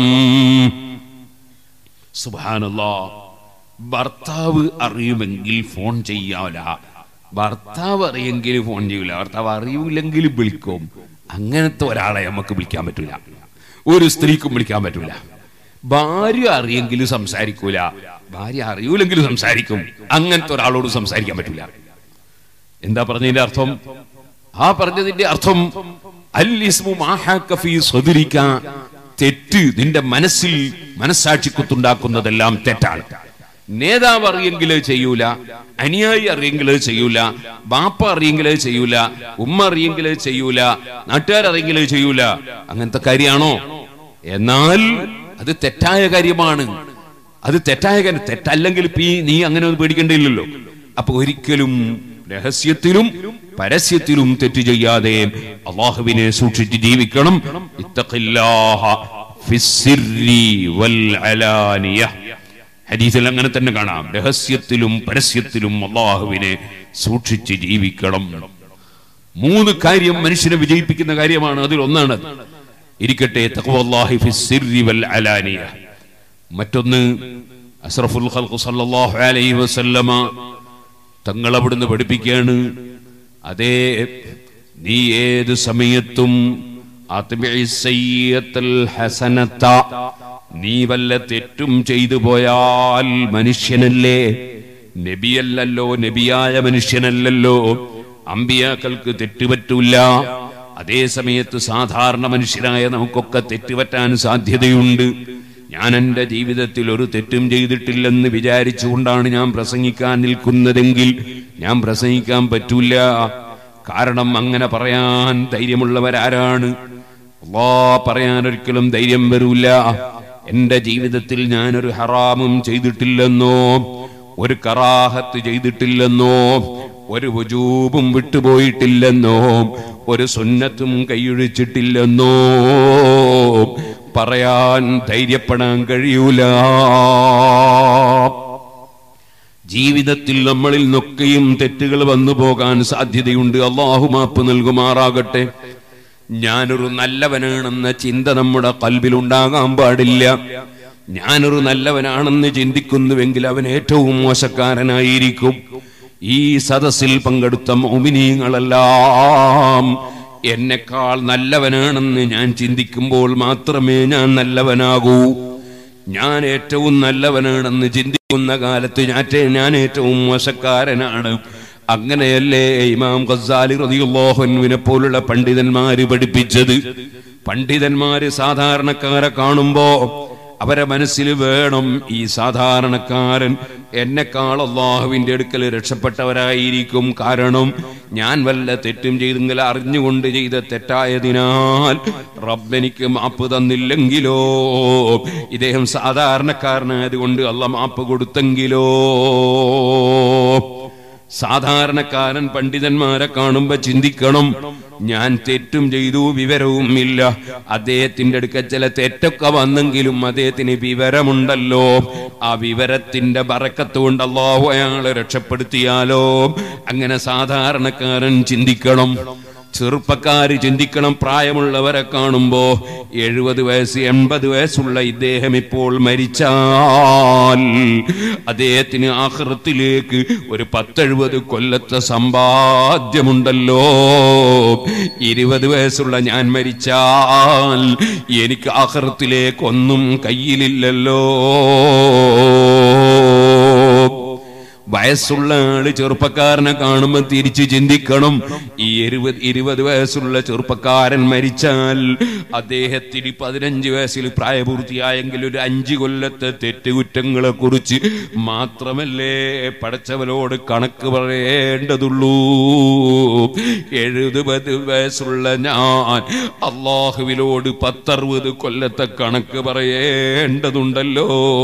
സുബാനല്ലാ ഭർത്താവ് അറിയുമെങ്കിൽ ഫോൺ ചെയ്യാല ഭർത്താവ് അറിയെങ്കിൽ ഫോൺ ചെയ്യൂല ഭർത്താവ് അറിയൂലെങ്കിൽ വിളിക്കും അങ്ങനത്തെ ഒരാളെ നമുക്ക് വിളിക്കാൻ പറ്റൂല ഒരു സ്ത്രീക്കും വിളിക്കാൻ പറ്റൂല ഭാര്യ അറിയെങ്കിൽ സംസാരിക്കൂല ഭാര്യ അറിയൂലെങ്കിൽ സംസാരിക്കും അങ്ങനത്തെ ഒരാളോട് സംസാരിക്കാൻ പറ്റൂല എന്താ പറഞ്ഞതിന്റെ അർത്ഥം ആ പറഞ്ഞതിന്റെ അർത്ഥം അൽ ഇസ്മു മാഹാക ഫീ സദ്രിക തെറ്റ് നിന്റെ മനസ്സിൽ മനസ്സാക്ഷിക്കുത്തുണ്ടാക്കുന്നതെല്ലാം തെറ്റാണ് നേതാവ് അറിയെങ്കിൽ ചെയ്യൂല അനുയായി അറിയെങ്കിൽ ചെയ്യൂല ബാപ്പ അറിയെങ്കിൽ ചെയ്യൂല ഉമ്മ അറിയെങ്കിൽ ചെയ്യൂല നാട്ടുകാർ അറിയെങ്കിൽ ചെയ്യൂല അങ്ങനത്തെ കാര്യമാണോ എന്നാൽ അത് തെറ്റായ കാര്യമാണ് അത് തെറ്റായ കാര്യം തെറ്റല്ലെങ്കിൽ ഇപ്പൊ ഈ നീ അങ്ങനെ ഒന്നും പേടിക്കേണ്ടില്ലല്ലോ അപ്പൊ ഒരിക്കലും രഹസ്യത്തിലും പരസ്യത്തിലും തെറ്റ് ചെയ്യാതെ അള്ളാഹുവിനെ സൂക്ഷിച്ച് ജീവിക്കണം ഇത്തഖില്ലാഹ ഫിസ്സിർരി വൽ അലാനിയ ഹദീസിൽ അങ്ങനെ തന്നെ കാണാം രഹസ്യത്തിലും പരസ്യത്തിലും അള്ളാഹുവിനെ സൂക്ഷിച്ച് ജീവിക്കണം മൂന്ന് കാര്യം മനുഷ്യനെ വിജയിപ്പിക്കുന്ന കാര്യമാണ് അതിൽ ഒന്നാണ് ഇരിക്കട്ടെ തഖ്വല്ലാഹി ഫിസ്സിർരി വൽ അലാനിയ മറ്റൊന്ന് അസ്റഫുൽ ഖൽഖ് സല്ലല്ലാഹു അലൈഹി വസല്ലമ തങ്ങൾ അവിടുന്ന് പഠിപ്പിക്കുകയാണ് അതേ നീ ഏത് സമയത്തും അത്ബിഇ സയ്യിഅത്തൽ ഹസനത നീ വല്ല തെറ്റും ചെയ്തു പോയാൽ മനുഷ്യനല്ലേ നബിയല്ലല്ലോ നബിയായ മനുഷ്യനല്ലല്ലോ അമ്പിയാക്കൾക്ക് തെറ്റുപറ്റൂല അതേ സമയത്ത് സാധാരണ മനുഷ്യരായ നമുക്കൊക്കെ തെറ്റുപറ്റാൻ സാധ്യതയുണ്ട് ഞാൻ എൻ്റെ ജീവിതത്തിൽ ഒരു തെറ്റും ചെയ്തിട്ടില്ലെന്ന് വിചാരിച്ചുകൊണ്ടാണ് ഞാൻ പ്രസംഗിക്കാൻ നിൽക്കുന്നതെങ്കിൽ ഞാൻ പ്രസംഗിക്കാൻ പറ്റൂല കാരണം അങ്ങനെ പറയാൻ ധൈര്യമുള്ളവരാരാണ് അള്ളാ പറയാൻ ഒരിക്കലും ധൈര്യം വരൂല എന്റെ ജീവിതത്തിൽ ഞാനൊരു ഹറാമും ചെയ്തിട്ടില്ലെന്നോ ഒരു കറാഹത്ത് ചെയ്തിട്ടില്ലെന്നോ ഒരു വുജൂബും വിട്ടുപോയിട്ടില്ലെന്നോ ഒരു സുന്നത്തും കൈയൊഴിച്ചിട്ടില്ലെന്നോ പറയാൻ ധൈര്യപ്പെടാൻ കഴിയൂല ജീവിതത്തിൽ നമ്മളിൽ നിന്നൊക്കെയും തെറ്റുകൾ വന്നു പോകാൻ സാധ്യതയുണ്ട് അള്ളാഹു മാപ്പ് നൽകുമാറാകട്ടെ ഞാനൊരു നല്ലവനാണെന്ന ചിന്ത നമ്മുടെ കൽബിലുണ്ടാകാൻ പാടില്ല ഞാനൊരു നല്ലവനാണെന്ന് ചിന്തിക്കുന്നുവെങ്കിൽ അവൻ ഏറ്റവും മോശക്കാരനായിരിക്കും ഈ സദസ്സിൽ പങ്കെടുത്ത മൗമിനീങ്ങളെല്ലാം എന്നെക്കാൾ നല്ലവനാണെന്ന് ഞാൻ ചിന്തിക്കുമ്പോൾ മാത്രമേ ഞാൻ നല്ലവനാകൂ ഞാൻ ഏറ്റവും നല്ലവനാണെന്ന് ചിന്തിക്കുന്ന കാലത്ത് ഞാൻ ഞാൻ ഏറ്റവും മോശക്കാരനാണ് അങ്ങനെയല്ലേ ഇമാം ഖസാലി റളിയല്ലാഹുവിനെ പോലുള്ള പണ്ഡിതന്മാര് പഠിപ്പിച്ചത് പണ്ഡിതന്മാര് സാധാരണക്കാരെ കാണുമ്പോ അവരെ മനസ്സിൽ വേണം ഈ സാധാരണക്കാരൻ എന്നെക്കാൾ അള്ളാഹുവിന്റെ അടുക്കൽ രക്ഷപ്പെട്ടവരായിരിക്കും കാരണം ഞാൻ വല്ല തെറ്റും ചെയ്തെങ്കിൽ അറിഞ്ഞുകൊണ്ട് ചെയ്ത തെറ്റായതിനാൽ റബ്ബെനിക്ക് മാപ്പ് തന്നില്ലെങ്കിലോ ഇദ്ദേഹം സാധാരണക്കാരനായതുകൊണ്ട് അല്ല മാപ്പ് കൊടുത്തെങ്കിലോ സാധാരണക്കാരൻ പണ്ഡിതന്മാരെ കാണുമ്പോ ചിന്തിക്കണം ഞാൻ തെറ്റും ചെയ്തു വിവരവും ഇല്ല അദ്ദേഹത്തിന്റെ അടുക്ക ചില തെറ്റൊക്കെ വന്നെങ്കിലും അദ്ദേഹത്തിന് വിവരമുണ്ടല്ലോ ആ വിവരത്തിന്റെ ബറക്കത്ത് കൊണ്ട് അള്ളാഹു അയാളെ രക്ഷപ്പെടുത്തിയാലോ അങ്ങനെ സാധാരണക്കാരൻ ചിന്തിക്കണം ചെറുപ്പക്കാര് ചിന്തിക്കണം പ്രായമുള്ളവരെ കാണുമ്പോ എഴുപത് വയസ്സ് എൺപത് വയസ്സുള്ള ഇദ്ദേഹം ഇപ്പോൾ മരിച്ചാൽ അദ്ദേഹത്തിന് ആഹൃത്തിലേക്ക് ഒരു പത്തെഴുപത് കൊല്ലത്തെ സമ്പാദ്യമുണ്ടല്ലോ ഇരുപത് വയസ്സുള്ള ഞാൻ മരിച്ചാൽ എനിക്ക് ആഹൃത്തിലേക്ക് ഒന്നും കയ്യിലില്ലല്ലോ വയസ്സുള്ള ആള് ചെറുപ്പക്കാരനെ കാണുമ്പോൾ തിരിച്ചു ചിന്തിക്കണം ഈ ഇരുപത് ഇരുപത് വയസ്സുള്ള ചെറുപ്പക്കാരൻ മരിച്ചാൽ അദ്ദേഹത്തിന് പതിനഞ്ച് വയസ്സിൽ പ്രായപൂർത്തിയായെങ്കിൽ ഒരു അഞ്ചു കൊല്ലത്തെ തെറ്റുകുറ്റങ്ങളെ കുറിച്ച് മാത്രമല്ലേ പടച്ചവനോട് കണക്ക് പറയേണ്ടതുള്ളൂ എഴുപത് വയസ്സുള്ള ഞാൻ അള്ളാഹുവിനോട് പത്തറുപത് കൊല്ലത്തെ കണക്ക് പറയേണ്ടതുണ്ടല്ലോ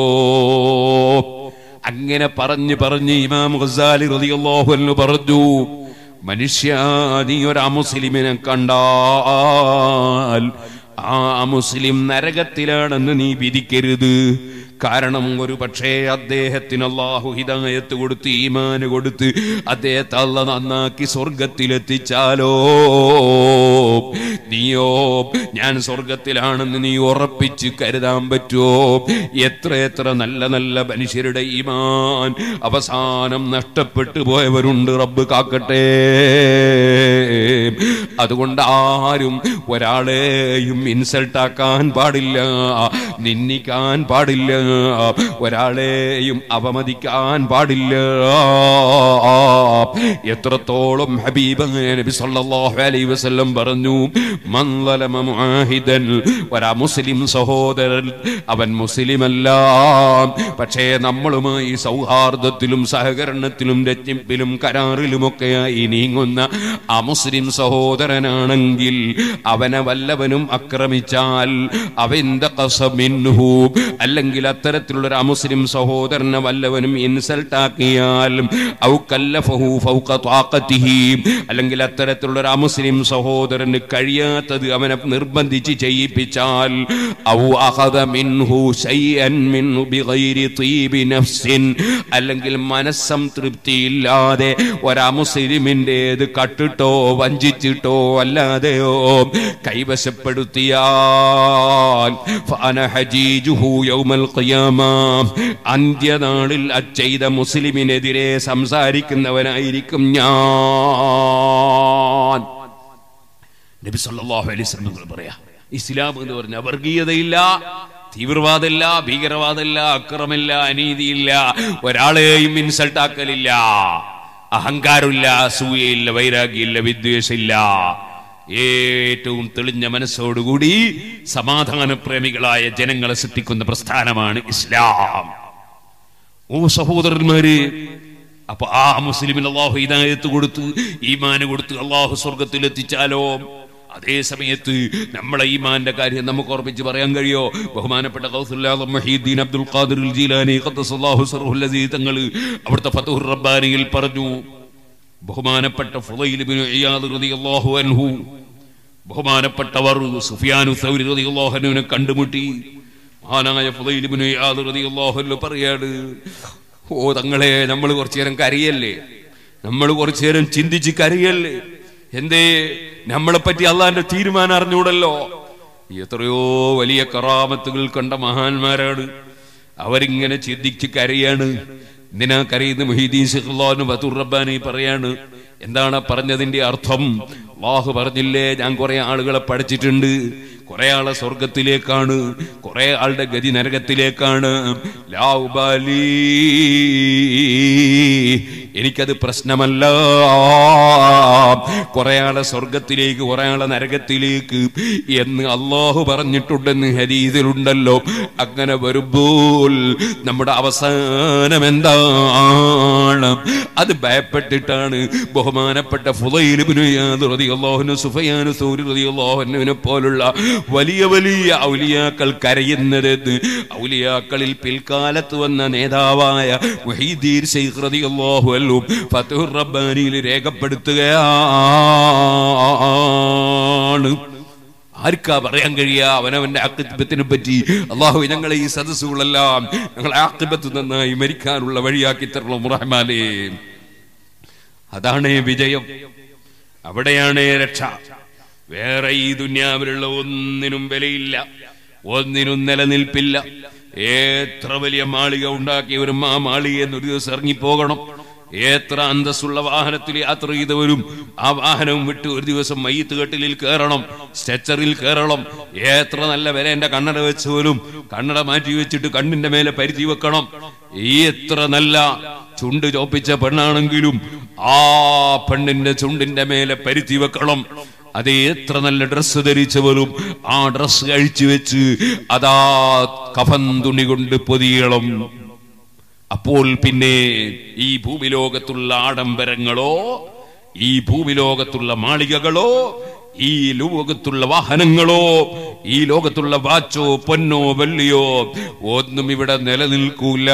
അങ്ങനെ പറഞ്ഞു പറഞ്ഞ് ഇമാം ഖസാലി റളിയല്ലാഹു അൻഹു പറഞ്ഞു മനുഷ്യ നീ ഒരു അമുസ്ലിമിനെ കണ്ടാൽ ആ മുസ്ലിം നരകത്തിലാണെന്ന് നീ വിധിക്കരുത് കാരണം ഒരു പക്ഷേ അദ്ദേഹത്തിന് അള്ളാഹു ഹിദായത്ത് കൊടുത്ത് ഈമാന് കൊടുത്ത് അദ്ദേഹത്തെ അല്ല നന്നാക്കി സ്വർഗത്തിലെത്തിച്ചാലോ നീയോ ഞാൻ സ്വർഗത്തിലാണെന്ന് നീ ഉറപ്പിച്ച് കരുതാൻ പറ്റുമോ എത്ര എത്ര നല്ല നല്ല മനുഷ്യരുടെ ഈമാൻ അവസാനം നഷ്ടപ്പെട്ടു പോയവരുണ്ട് റബ്ബ് കാക്കട്ടെ അതുകൊണ്ട് ആരും ഒരാളെയും ഇൻസൾട്ട് ആക്കാൻ പാടില്ല നിന്ദിക്കാൻ പാടില്ല ഒരാളെയും അവമതിക്കാൻ പാടില്ല എത്രത്തോളം ഹബീബ് നബി സല്ലല്ലാഹു അലൈഹി വസല്ലം പറഞ്ഞു മൻ ളലമ മുആഹിദൻ ഒരാ മുസ്ലിം സഹോദരൻ അവൻ മുസ്ലിമല്ല പക്ഷേ നമ്മളുമായി സൗഹാർദ്ദത്തിലും സഹകരണത്തിലും രജ്ഞിപ്പിലും കരാറിലുമൊക്കെയായി നീങ്ങുന്ന ആ മുസ്ലിം സഹോദരനാണെങ്കിൽ അവനെ വല്ലവനും ആക്രമിച്ചാൽ അവന്റെ കസമിൻഹു അല്ലെങ്കിൽ അത്തരത്തിലുള്ള ഒരു അമുസ്ലിം സഹോദരനെ വല്ലവനും ഇൻസൾട്ട് ആക്കിയാൽ ഔ കല്ലഫഹു ഫൗക ത്വാഖത്തിഹി അല്ലെങ്കിൽ അത്തരത്തിലുള്ള ഒരു അമുസ്ലിം സഹോദരന് കഴിയാത്തത് അവനെ നിർബന്ധിച്ച് ചെയ്യിപ്പിച്ചാൽ ഔ അഖദ മിൻഹു ശൈഅൻ മിൻഹു ബിഗൈരി തീബി നഫ്സിൻ അല്ലെങ്കിൽ മനസ്സംതൃപ്തിയില്ലാതെ ഒരമുസ്ലിമിൻ്റെത് കട്ടിട്ടോ വഞ്ചിച്ചിട്ടോ അല്ലാതെയോ കൈവശപ്പെടുത്തിയാൽ ഫഅന ഹജീജുഹു യൗമൽ ഖിയാമ അന്ത്യനാളിൽ അച്ചെയ്ത മുസ്ലിമിനെതിരെ സംസാരിക്കുന്നവനായിരിക്കും ഞാൻ നബി സല്ലല്ലാഹു അലൈഹി വസല്ലം പറയാ ഇസ്ലാം എന്ന് പറഞ്ഞ വർഗീയതയില്ല തീവ്രവാദമില്ല ഭീകരവാദമില്ല അക്രമില്ല അനീതിയില്ല ഒരാളെയും ഇൻസൾട്ട് ആക്കലില്ല അഹങ്കാരമില്ല അസൂയയില്ല വൈരാഗ്യമില്ല വിദ്വേഷമില്ല ഏറ്റവും തെളിഞ്ഞ മനസ്സോടുകൂടി സമാധാനപ്രേമികളായ ജനങ്ങളെ സൃഷ്ടിക്കുന്ന പ്രസ്ഥാനമാണ് ഇസ്ലാം ഓ സഹോദരന്മാര് അപ്പൊ ആ മുസ്ലിമിന് അള്ളാഹു ഹിദായത്ത് കൊടുത്ത് ഈമാന് കൊടുത്ത് അള്ളാഹു സ്വർഗത്തിൽ എത്തിച്ചാലോ അതേ സമയത്ത് നമ്മളെ ഈമാന്റെ കാര്യം നമുക്ക് ഓർമ്മിച്ച് പറയാൻ കഴിയോ ബഹുമാനപ്പെട്ട ഗൗസുല്ലാഹ് മുഹീദ്ദീൻ അബ്ദുൽ ഖാദിർ ജീലാനി ഖദ്ദസല്ലാഹു സർഹുൽ അസീസ് തങ്ങൾ അവിടുത്തെ ഫതുഹുർ റബ്ബാനിയിൽ പറഞ്ഞു ബഹുമാനപ്പെട്ട ഫുളൈൽ ഇബ്നു ഇയാദ് റളിയല്ലാഹു അൻഹു ബഹുമാനപ്പെട്ടവർ സുഫിയാനു സൗരി റളിയല്ലാഹു അൻഹുവിനെ കണ്ടുമുട്ടി മഹാനായ ഫുളൈൽ ഇബ്നു ഇയാദ് റളിയല്ലാഹു അൻഹു പറയാണ് ഓ തങ്ങളെ നമ്മൾ കുറച്ചു നേരം കരയല്ലേ നമ്മൾ കുറച്ചു നേരം ചിന്തിച്ച് കരയല്ലേ എന്തേ നമ്മളെ പറ്റി അള്ളാന്റെ തീരുമാനം അറിഞ്ഞൂടല്ലോ എത്രയോ വലിയ കറാമത്തുകൾ കണ്ട മഹാന്മാരാണ് അവരിങ്ങനെ ചിന്തിച്ച് കരയാണ് എന്തിനാ കരയുന്ന മുഹീദീൻ സിഖ്ലാന് ബത്തുർ റബ്ബാനി പറയാണ് എന്താണ് പറഞ്ഞതിന്റെ അർത്ഥം വാഹു പറഞ്ഞില്ലേ ഞാൻ കുറെ ആളുകളെ പഠിച്ചിട്ടുണ്ട് കുറെ ആളെ സ്വർഗത്തിലേക്കാണ് കുറെ ആളുടെ ഗതി നരകത്തിലേക്കാണ് ലാ ഉബാലി എനിക്കത് പ്രശ്നമല്ല കുറെ ആളെ സ്വർഗത്തിലേക്ക് കുറെ ആളെ നരകത്തിലേക്ക് എന്ന് അള്ളാഹു പറഞ്ഞിട്ടുണ്ടെന്ന് ഹരീതിലുണ്ടല്ലോ അങ്ങനെ വരുമ്പോൾ നമ്മുടെ അവസാനം എന്താണ് അത് ഭയപ്പെട്ടിട്ടാണ് ബഹുമാനപ്പെട്ട ഫുലൈലിബിനുനെ പോലുള്ള വലിയ വലിയ ഔലിയാക്കൾ കരയുന്നത് ഔലിയാക്കളിൽ പിൽക്കാലത്ത് വന്ന നേതാവായ മുഹീദ്ദീൻ ശൈഖ് റളിയല്ലാഹു അൻഹു ഫതുഹുർ റബ്ബാനിയിൽ രേഖപ്പെടുത്തുകയാണ് ആർക്കാ പറയാൻ കഴിയാ അവനവന്റെ ആക്കിബത്തിനെ പറ്റി അള്ളാഹു ഞങ്ങളെ ഈ സദസ്സുകളെല്ലാം ഞങ്ങളെ ആക്കിബത്ത് നന്നായി മരിക്കാനുള്ള വഴിയാക്കി തരണം റഹ്മാനേ അതാണ് വിജയം അവിടെയാണ് രക്ഷ വേറെ ഈ ദുന്യാവിലുള്ള ഒന്നിനും വിലയില്ല ഒന്നിനും നിലനിൽപ്പില്ല എത്ര വലിയ മാളിക ഉണ്ടാക്കിയവരും ആ മാളികയെന്ന് ഒരു ദിവസം ഇറങ്ങിപ്പോകണം എത്ര അന്തസ്സുള്ള വാഹനത്തിൽ യാത്ര ചെയ്തവരും ആ വാഹനവും വിട്ട് ഒരു ദിവസം മയ്യത്ത് കെട്ടിലിൽ കയറണം സ്ട്രെച്ചറിൽ കയറണം എത്ര നല്ല വില എന്റെ കണ്ണട വെച്ചവരും കണ്ണട മാറ്റി വെച്ചിട്ട് കണ്ണിന്റെ മേലെ പരിധി വെക്കണം ഈ എത്ര നല്ല ചുണ്ട് ചോപ്പിച്ച പെണ്ണാണെങ്കിലും ആ പെണ്ണിന്റെ ചുണ്ടിന്റെ മേലെ പരിധി വെക്കണം അത് എത്ര നല്ല ഡ്രസ്സ് ധരിച്ചവരും ആ ഡ്രസ്സ് അഴിച്ചു വെച്ച് അതാ കഫൻ തുണി കൊണ്ട് പൊതിയണം അപ്പോൾ പിന്നെ ഈ ഭൂമിലോകത്തുള്ള ആഡംബരങ്ങളോ ഈ ഭൂമിലോകത്തുള്ള മാളികകളോ ഈ ലോകത്തുള്ള വാഹനങ്ങളോ ഈ ലോകത്തുള്ള വാച്ചോ പൊന്നോ വെള്ളിയോ ഒന്നും ഇവിടെ നിലനിൽക്കൂല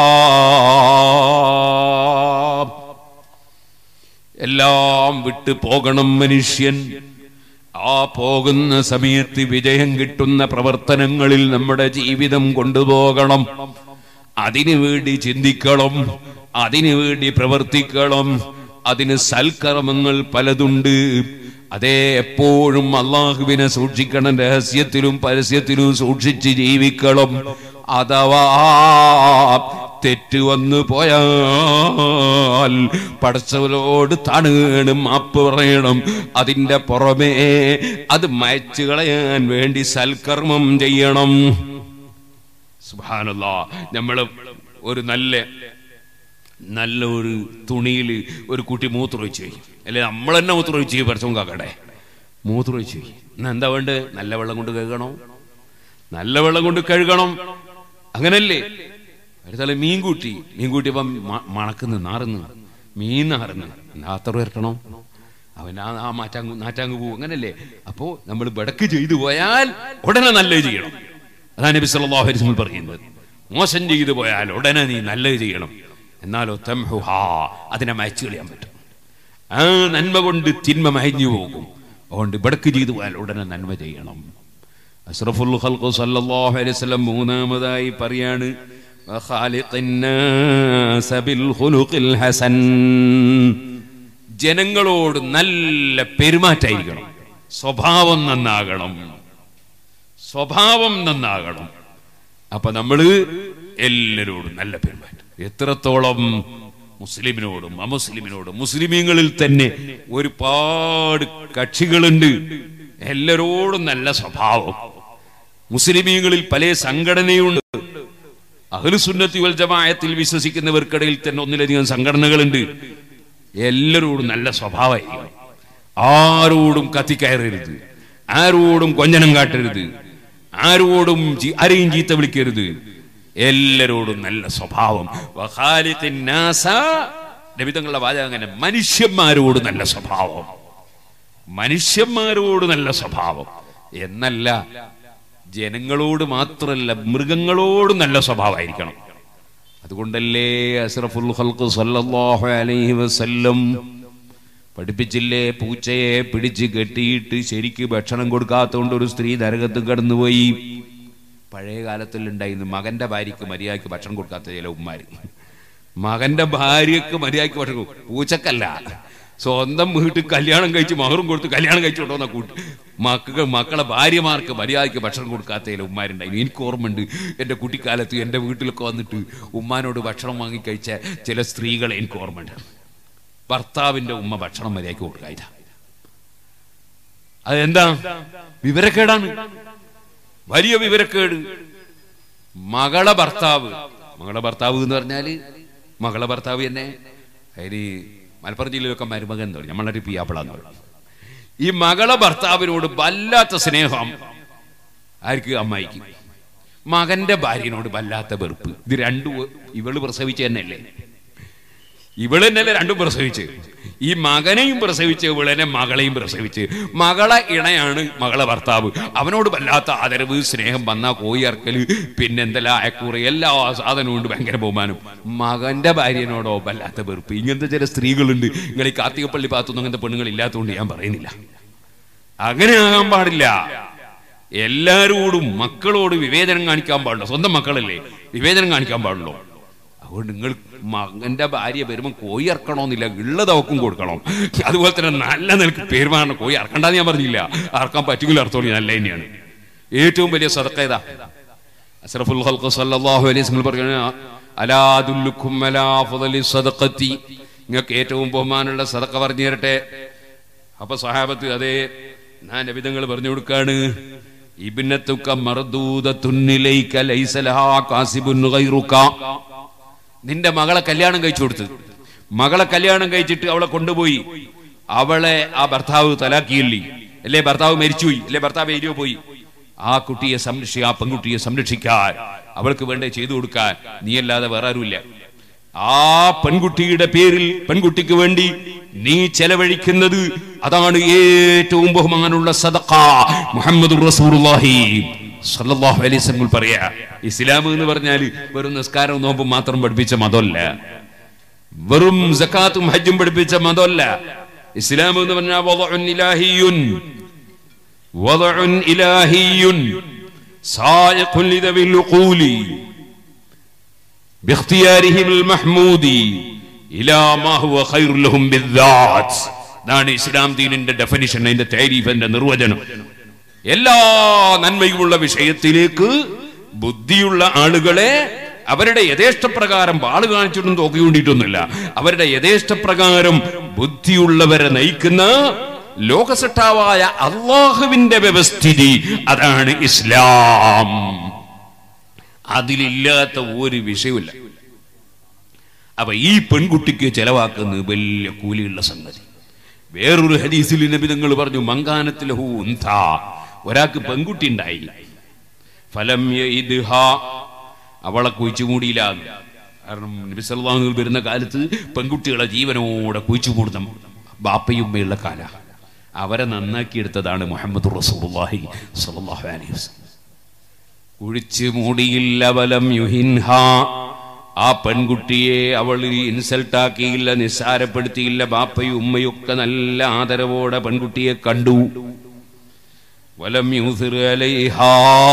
എല്ലാം വിട്ടു പോകണം മനുഷ്യൻ ആ പോകുന്ന സമയത്ത് വിജയം കിട്ടുന്ന പ്രവർത്തനങ്ങളിൽ നമ്മുടെ ജീവിതം കൊണ്ടുപോകണം അതിനു വേണ്ടി ചിന്തിക്കണം അതിനു വേണ്ടി പ്രവർത്തിക്കണം അതിന് സൽക്കർമ്മങ്ങൾ പലതുണ്ട് അതേ എപ്പോഴും അള്ളാഹുവിനെ സൂക്ഷിക്കണം രഹസ്യത്തിലും പരസ്യത്തിലും സൂക്ഷിച്ച് ജീവിക്കണം അഥവാ തെറ്റ് വന്നു പോയാൽ പടച്ചവരോട് തണുകണ് മാപ്പ് പറയണം അതിന്റെ പുറമേ അത് മയച്ചു കളയാൻ വേണ്ടി സൽക്കർമ്മം ചെയ്യണം സുബാനല്ല നമ്മള് ഒരു നല്ല നല്ല ഒരു തുണിയിൽ ഒരു കുട്ടി മൂത്രമൊഴിച്ച് പോയി അല്ലെ നമ്മൾ തന്നെ മൂത്രമൊഴിച്ച് പോയി പരസ്യം കാക്കട്ടെ മൂത്രമൊഴിച്ച് പോയി എന്നാ എന്താ വേണ്ട നല്ല വെള്ളം കൊണ്ട് കഴുകണം നല്ല വെള്ളം കൊണ്ട് കഴുകണം അങ്ങനല്ലേ അടുത്താല് മീൻകൂട്ടി മീൻകൂട്ടി ഇപ്പം മണക്കുന്നു നാറുന്നു മീൻ നാറുന്നു നാത്തറ വരട്ടണം അവൻ ആ ആ മാറ്റാങ്ക് നാറ്റാങ്ക് പോകും അങ്ങനല്ലേ അപ്പോ നമ്മൾ വടക്ക് ചെയ്തു പോയാൽ ഉടനെ നല്ലത് ചെയ്യണം അതാണ് നബി സല്ലല്ലാഹു അലൈഹി വസല്ലം പറയുന്നത് മോശം ചെയ്തു പോയാൽ ഉടനെ നീ നല്ലത് ചെയ്യണം എന്നാലോ തംഹുഹാ അതിനെ മയച്ചു കളയാൻ പറ്റും ആ നന്മ കൊണ്ട് തിന്മ മയഞ്ഞു പോകും അതുകൊണ്ട് ഇവിടക്ക് ചെയ്തു പോയാൽ ഉടനെ നന്മ ചെയ്യണം അഷ്റഫുൽ ഖൽഖ് സല്ലല്ലാഹു അലൈഹി വസല്ലം മൂന്നാമതായി പറയാണ് വഖാലിഖിൻ നാസ ബിൽ ഖുലുഖിൽ ഹസൻ ജനങ്ങളോട് നല്ല പെരുമാറ്റായിരിക്കണം സ്വഭാവം നന്നാകണം സ്വഭാവം നന്നാകണം അപ്പൊ നമ്മള് എല്ലാരോടും നല്ല പെരുമാറ്റം എത്രത്തോളം മുസ്ലിമിനോടും അമുസ്ലിമിനോടും മുസ്ലിമീങ്ങളിൽ തന്നെ ഒരുപാട് കക്ഷികളുണ്ട് എല്ലാരോടും നല്ല സ്വഭാവം മുസ്ലിമീങ്ങളിൽ പല സംഘടനയുണ്ട് അഹ്ലുസുന്നത്തി വൽ ജമാഅത്തിൽ വിശ്വസിക്കുന്നവർക്കിടയിൽ തന്നെ ഒന്നിലധികം സംഘടനകളുണ്ട് എല്ലാരോടും നല്ല സ്വഭാവമായിരിക്കണം ആരോടും കത്തിക്കയറരുത് ആരോടും കൊഞ്ഞനം കാട്ടരുത് ആരോടും ചീ- ആരെയും ചീത്ത വിളിക്കരുത് എല്ലാരോടും നല്ല സ്വഭാവം വഖാലിഖിൻ നാസ നബിതങ്ങളുടെ വാചകം അങ്ങനെ മനുഷ്യന്മാരോട് നല്ല സ്വഭാവം മനുഷ്യന്മാരോട് നല്ല സ്വഭാവം എന്നല്ല ജനങ്ങളോട് മാത്രമല്ല മൃഗങ്ങളോട് നല്ല സ്വഭാവമായിരിക്കണം അതുകൊണ്ടല്ലേ അസ്റഫുൽ ഖൽഖ് സല്ലല്ലാഹു അലൈഹി വസല്ലം പഠിപ്പിച്ചില്ലേ പൂച്ചയെ പിടിച്ച് കെട്ടിയിട്ട് ശരിക്ക് ഭക്ഷണം കൊടുക്കാത്തതുകൊണ്ട് ഒരു സ്ത്രീ നരകത്ത് കടന്നുപോയി പഴയ കാലത്തിൽ ഉണ്ടായിരുന്നു മകന്റെ ഭാര്യയ്ക്ക് മര്യാദയ്ക്ക് ഭക്ഷണം കൊടുക്കാത്ത ചില ഉമ്മാര് മകന്റെ ഭാര്യക്ക് മര്യാദയ്ക്ക് ഭക്ഷണം കൊടുക്കും. പൂച്ചക്കല്ല സ്വന്തം വീട്ടിൽ കല്യാണം കഴിച്ച് മഹറും കൊടുത്ത് കല്യാണം കഴിച്ചു കൊണ്ടുവന്ന കൂട്ടി മക്കൾ മക്കളെ ഭാര്യമാർക്ക് മര്യാദയ്ക്ക് ഭക്ഷണം കൊടുക്കാത്ത ചില ഉമ്മാരുണ്ടായിരുന്നു എനിക്ക് ഓർമ്മയുണ്ട് എൻ്റെ കുട്ടിക്കാലത്ത് എൻ്റെ വീട്ടിലൊക്കെ വന്നിട്ട് ഉമ്മാനോട് ഭക്ഷണം വാങ്ങി കഴിച്ച ചില സ്ത്രീകളെ എനിക്ക് ഓർമ്മയുണ്ട് ഭർത്താവിന്റെ ഉമ്മ ഭക്ഷണം മര്യാദയ്ക്ക് കൊടുക്കായില്ല അതെന്താ വിവരക്കേടാണ് വലിയ വിവരക്കേട് മകളെ ഭർത്താവ് മകളെ ഭർത്താവ് എന്ന് പറഞ്ഞാല് മകളെ ഭർത്താവ് തന്നെ അതിന് മലപ്പുറം ജില്ലയിലൊക്കെ മരുമകൻ എന്ന് പറയും നമ്മളൊരു പിയാപ്പിളാന്ന് പറയും ഈ മകളെ ഭർത്താവിനോട് വല്ലാത്ത സ്നേഹം ആർക്ക് അമ്മായിക്ക് മകന്റെ ഭാര്യനോട് വല്ലാത്ത വെറുപ്പ് ഇത് രണ്ടും ഇവള് പ്രസവിച്ച തന്നെയല്ലേ ഇവള് തന്നെയല്ലേ രണ്ടും പ്രസവിച്ച് ഈ മകനെയും പ്രസവിച്ച് ഇവളനെ മകളെയും പ്രസവിച്ച് മകളെ ഇണയാണ് മകളെ ഭർത്താവ് അവനോട് വല്ലാത്ത ആദരവ് സ്നേഹം വന്ന കോയി അറക്കല് പിന്നെന്തെല്ലാം അയക്കൂറ് എല്ലാ സാധനവും ഉണ്ട് ഭയങ്കര ബഹുമാനം മകന്റെ ഭാര്യനോടോ വല്ലാത്ത വെറുപ്പ് ഇങ്ങനത്തെ ചില സ്ത്രീകളുണ്ട് നിങ്ങൾ ഈ കാർത്തികപ്പള്ളി ഭാഗത്തൊന്നും അങ്ങനത്തെ പെണ്ണുങ്ങൾ ഇല്ലാത്തതുകൊണ്ട് ഞാൻ പറയുന്നില്ല അങ്ങനെ ആകാൻ പാടില്ല എല്ലാരോടും മക്കളോട് വിവേചനം കാണിക്കാൻ പാടില്ല സ്വന്തം മക്കളല്ലേ വിവേചനം കാണിക്കാൻ പാടുള്ളൂ അതുകൊണ്ട് നിങ്ങൾ മകന്റെ ഭാര്യ വരുമ്പോൾ കോഴി ഇറക്കണമെന്നില്ല ഉള്ളത് അവക്കും കൊടുക്കണം അതുപോലെ തന്നെ നല്ല നിലക്ക് പെരുമാറണം കോഴി ഇറക്കണ്ടെന്ന് ഞാൻ പറഞ്ഞില്ല അറക്കാൻ പറ്റുമെങ്കിൽ അർത്ഥോളി നല്ല തന്നെയാണ് ഏറ്റവും വലിയ സദക്ക ഏതാ അസ്റഫുൽ ഖൽഖ് സല്ലല്ലാഹു അലൈഹി വസല്ലം പറയുന്ന അലാ ദുല്ലുക്കും അലാ ഫളലി സദഖത്തി നിങ്ങൾക്ക് ഏറ്റവും ബഹുമാനമുള്ള സദക്ക പറഞ്ഞു തരട്ടെ അപ്പൊ സഹാബത്ത് അതേ ഞാൻ നബിതങ്ങൾ പറഞ്ഞു കൊടുക്കാണ് ഇബ്നത്തുക മർദൂദത്തുന്നിലൈക ലൈസ ലഹാ കാസിബുൻ ഗൈറുക നിന്റെ മകളെ കല്യാണം കഴിച്ചു കൊടുത്ത് മകളെ കല്യാണം കഴിച്ചിട്ട് അവളെ കൊണ്ടുപോയി അവളെ ആ ഭർത്താവ് തലാക്കിയില്ലേ അല്ലേ ഭർത്താവ് മരിച്ചുപോയി അല്ലേ ഭർത്താവ് ഏരിയോ പോയി ആ കുട്ടിയെ സംരക്ഷിക്കുക ആ പെൺകുട്ടിയെ സംരക്ഷിക്കാൻ അവൾക്ക് വേണ്ടേ ചെയ്തു കൊടുക്കാൻ നീയല്ലാതെ വേറെ ആരുമില്ല ആ പെൺകുട്ടിയുടെ പേരിൽ പെൺകുട്ടിക്ക് വേണ്ടി നീ ചെലവഴിക്കുന്നത് അതാണ് ഏറ്റവും ബഹുമാനുള്ള സദഖ മുഹമ്മദ് റസൂലുള്ളാഹി സല്ലല്ലാഹു അലൈഹി വസല്ലം പറയാ ഇസ്ലാം എന്ന് പറഞ്ഞാൽ വെറും നിസ്കാരവും നോമ്പും മാത്രം പഠിപ്പിച്ച മതമല്ല വെറും സക്കാത്തും ഹജ്ജും പഠിപ്പിച്ച മതമല്ല ഇസ്ലാം എന്ന് പറഞ്ഞാൽ വദഉൻ ഇലാഹിയുൻ വദഉൻ ഇലാഹിയുൻ സായിഖുൻ ലിദവിൽ ഉഖൂലി باختيارهم المحمود الى ما هو خير لهم بالذات ഇതാണ് ഇസ്ലാം ദീനിന്റെ ഡെഫിനിഷൻ അതിന്റെ താരീഫിന്റെ നിർവചനം എല്ലാ നന്മയുമുള്ള വിഷയത്തിലേക്ക് ബുദ്ധിയുള്ള ആളുകളെ അവരുടെ യഥേഷ്ടപ്രകാരം വാള് കാണിച്ചിട്ടും തോക്കിക്കൊണ്ടിട്ടൊന്നുമില്ല അവരുടെ യഥേഷ്ടപ്രകാരം ബുദ്ധിയുള്ളവരെ നയിക്കുന്ന ലോകസട്ടാവായ അള്ളാഹുവിന്റെ വ്യവസ്ഥിതി അതാണ് ഇസ്ലാം അതിലില്ലാത്ത ഒരു വിഷയമില്ല അപ്പൊ ഈ പെൺകുട്ടിക്ക് ചെലവാക്കുന്നത് വലിയ കൂലിയുള്ള സംഗതി വേറൊരു ഹദീസിൽ നബി നിങ്ങൾ പറഞ്ഞു മങ്കാനത്തിൽ ഒരാൾക്ക് പെൺകുട്ടി ഉണ്ടായി ഫലം യഇദ്ഹ. അവളെ കുഴിച്ചു മൂടിയില്ല കാരണം നബി സല്ലല്ലാഹു അലൈഹി വസല്ലം വരുന്ന കാലത്ത് പെൺകുട്ടികളെ ജീവനോടെ കുഴിച്ചു മൂടുന്ന ബാപ്പയും ഉമ്മയുള്ള കാല അവരെ നന്നാക്കിയെടുത്തതാണ് മുഹമ്മദ് റസൂലുള്ളാഹി സ്വല്ലല്ലാഹു അലൈഹി വസല്ലം കുഴിച്ചു മൂടിയില്ല വലം യുഹിൻഹ ആ പെൺകുട്ടിയെ അവൾ ഇൻസൾട്ടാക്കിയില്ല നിസ്സാരപ്പെടുത്തിയില്ല ബാപ്പയും ഉമ്മയും ഒക്കെ നല്ല ആദരവോടെ പെൺകുട്ടിയെ കണ്ടു വലം യൂസിർ അലൈഹാ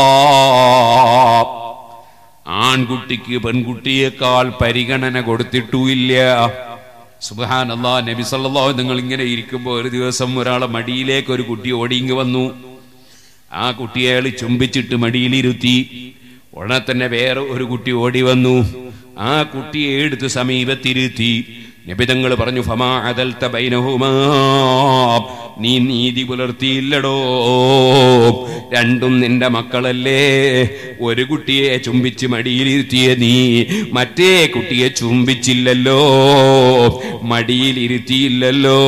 ആൺകുട്ടിക്ക് പെൺകുട്ടിയേക്കാൾ പരിഗണന കൊടുത്തിട്ടുമില്ല സുബാനല്ലാ നബി സല്ലല്ലാ നിങ്ങൾ ഇങ്ങനെ ഇരിക്കുമ്പോൾ ഒരു ദിവസം ഒരാളെ മടിയിലേക്ക് ഒരു കുട്ടി ഓടിങ്ങ് വന്നു ആ കുട്ടിയെ അയാൾ ചുംബിച്ചിട്ട് മടിയിലിരുത്തി ഉടനെ തന്നെ വേറെ ഒരു കുട്ടി ഓടി വന്നു ആ കുട്ടിയെ എടുത്ത് സമീപത്തിരുത്തി നബിതങ്ങൾ പറഞ്ഞു ഫമാ അദൽത ബൈനഹുമാ നീ നീതി പുലർത്തിയില്ലടോ രണ്ടും നിന്റെ മക്കളല്ലേ ഒരു കുട്ടിയെ ചുംബിച്ച് മടിയിലിരുത്തിയ നീ മറ്റേ കുട്ടിയെ ചുംബിച്ചില്ലല്ലോ മടിയിലിരുത്തിയില്ലല്ലോ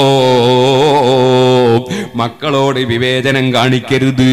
മക്കളോട് വിവേചനം കാണിക്കരുത്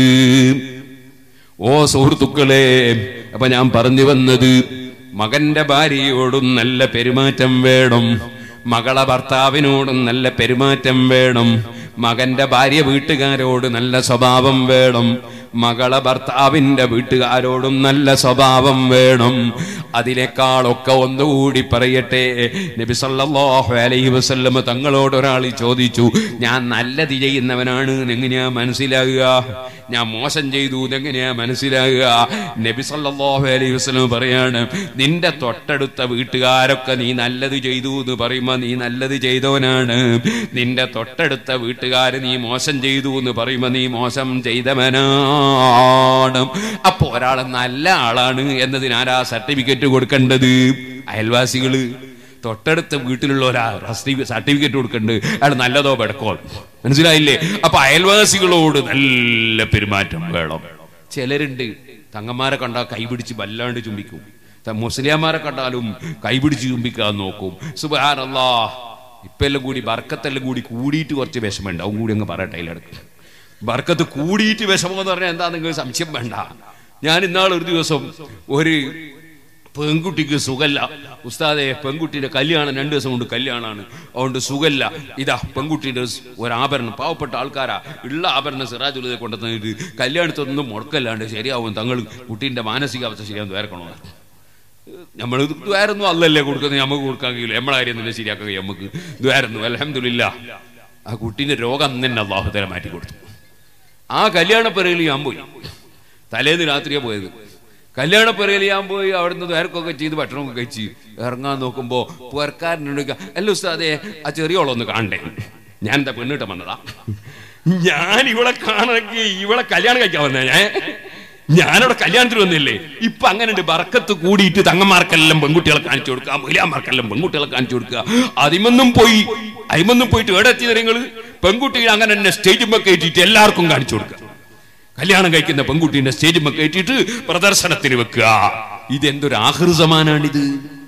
ഓ സുഹൃത്തുക്കളെ അപ്പൊ ഞാൻ പറഞ്ഞു വന്നത് മകന്റെ ഭാര്യയോടും നല്ല പെരുമാറ്റം വേണം മകളെ ഭർത്താവിനോടും നല്ല പെരുമാറ്റം വേണം മകന്റെ ഭാര്യ വീട്ടുകാരോട് നല്ല സ്വഭാവം വേണം മകളെ ഭർത്താവിന്റെ വീട്ടുകാരോടും നല്ല സ്വഭാവം വേണം അതിനേക്കാളൊക്കെ ഒന്നുകൂടി പറയട്ടെ നബി സല്ലല്ലാഹു അലൈഹി വസല്ലം തങ്ങളോട് ഒരാൾ ചോദിച്ചു ഞാൻ നല്ലത് ചെയ്യുന്നവനാണ് എങ്ങനെയാ മനസ്സിലാകുക ഞാൻ മോശം ചെയ്തു എങ്ങനെയാ മനസ്സിലാകുക നബി സല്ലല്ലാഹു അലൈഹി വസല്ലം പറയാണ് നിന്റെ തൊട്ടടുത്ത വീട്ടുകാരൊക്കെ നീ നല്ലത് ചെയ്തു എന്ന് പറയുമ്പോ നീ നല്ലത് ചെയ്തവനാണ് നിന്റെ തൊട്ടടുത്ത വീട്ടുകാര് നീ മോശം ചെയ്തു എന്ന് പറയുമ്പോ നീ മോശം ചെയ്തവനാണ് അപ്പൊ ഒരാൾ നല്ല ആളാണ് എന്നതിന് ആരാ സർട്ടിഫിക്കറ്റ് കൊടുക്കേണ്ടത് അയൽവാസികള് തൊട്ടടുത്ത വീട്ടിലുള്ള ഒരാ സർട്ടിഫിക്കറ്റ് കൊടുക്കേണ്ടത് അയാൾ നല്ലതോ പെടക്കോ മനസ്സിലായില്ലേ അപ്പൊ അയൽവാസികളോട് നല്ല പെരുമാറ്റം വേണം ചിലരുണ്ട് തങ്ങന്മാരെ കണ്ടാൽ കൈപിടിച്ച് വല്ലാണ്ട് ചുംബിക്കും ത- മുസ്ലിയാമാരെ കണ്ടാലും കൈപിടിച്ച് ചുംബിക്കാൻ നോക്കും സുബാനല്ലാ ഇപ്പൊ എല്ലാം കൂടി ബർക്കത്തെല്ലാം കൂടി കൂടിയിട്ട് കുറച്ച് വിഷമമുണ്ട് അതും കൂടി അങ്ങ് പറയട്ടെ അതിലെടുക്ക് ബർക്കത്ത് കൂടിയിട്ട് വിഷമം എന്ന് പറഞ്ഞാൽ എന്താ നിങ്ങൾക്ക് സംശയം വേണ്ട ഞാൻ ഇന്നാൾ ഒരു ദിവസം ഒരു പെൺകുട്ടിക്ക് സുഖല്ല ഉസ്താദെ പെൺകുട്ടിയുടെ കല്യാണം രണ്ടു ദിവസം കൊണ്ട് കല്യാണമാണ് അതുകൊണ്ട് സുഖല്ല ഇതാ പെൺകുട്ടിയുടെ സ് ഒരു ആഭരണം പാവപ്പെട്ട ആൾക്കാരാ ഉള്ള ആഭരണം സിറാജുലതെ കൊണ്ടുവന്നിട്ട് കല്യാണത്തൊന്നും മുടക്കല്ലാണ്ട് ശരിയാവും തങ്ങൾ കുട്ടീന്റെ മാനസികാവസ്ഥ ശരിയാവും വേർക്കണോ നമ്മൾ ദ്വാരൊന്നും അല്ലല്ലേ കൊടുക്കുന്നത് നമുക്ക് കൊടുക്കാൻ കഴിയില്ല നമ്മളെ കാര്യം തന്നെ ശരിയാക്കാൻ കഴിയും നമുക്ക് ദ്വാരൊന്നും അലഹമില്ല ആ കുട്ടീന്റെ രോഗം അന്ന് തന്നെ അള്ളാഹുതല മാറ്റി കൊടുത്തു ആ കല്യാണപ്പുരയിൽ ഞാൻ പോയി തലേന്ന് രാത്രിയാ പോയത് കല്യാണപ്പുരയിൽ ഞാൻ പോയി അവിടുന്ന് ദ്വാരക്കൊക്കെ ചെയ്ത് ഭക്ഷണമൊക്കെ കഴിച്ച് ഇറങ്ങാൻ നോക്കുമ്പോ പുറക്കാരനോട് അല്ല ഉസ്താദേ ആ ചെറിയോളൊന്ന് കാണണ്ടേ ഞാൻ എന്താ പെണ്ണിട്ട് വന്നതാ ഞാൻ ഇവളെ കാണണമെങ്കിൽ ഇവളെ കല്യാണം കഴിക്കാൻ വന്നേ ഞാൻ ഞാനവിടെ കല്യാണത്തിന് വന്നില്ലേ ഇപ്പൊ അങ്ങനെ ഉണ്ട് ബർക്കത്ത് കൂടിയിട്ട് തങ്ങന്മാർക്കെല്ലാം പെൺകുട്ടികളെ കാണിച്ചു കൊടുക്കുക മുലാമാർക്കെല്ലാം പെൺകുട്ടികളെ കാണിച്ചു കൊടുക്കുക അതിമൊന്നും പോയി അതിമൊന്നും പോയിട്ട് എവിടെ എത്തിയത് നിങ്ങൾ പെൺകുട്ടികൾ അങ്ങനെ തന്നെ സ്റ്റേജുമ്പോ കയറ്റിയിട്ട് എല്ലാവർക്കും കാണിച്ചു കൊടുക്കുക കല്യാണം കഴിക്കുന്ന പെൺകുട്ടീനെ സ്റ്റേജുമ്പോ കയറ്റിയിട്ട് പ്രദർശനത്തിന് വെക്കുക ഇതെന്തൊരു ആഹൃസമാനാണിത്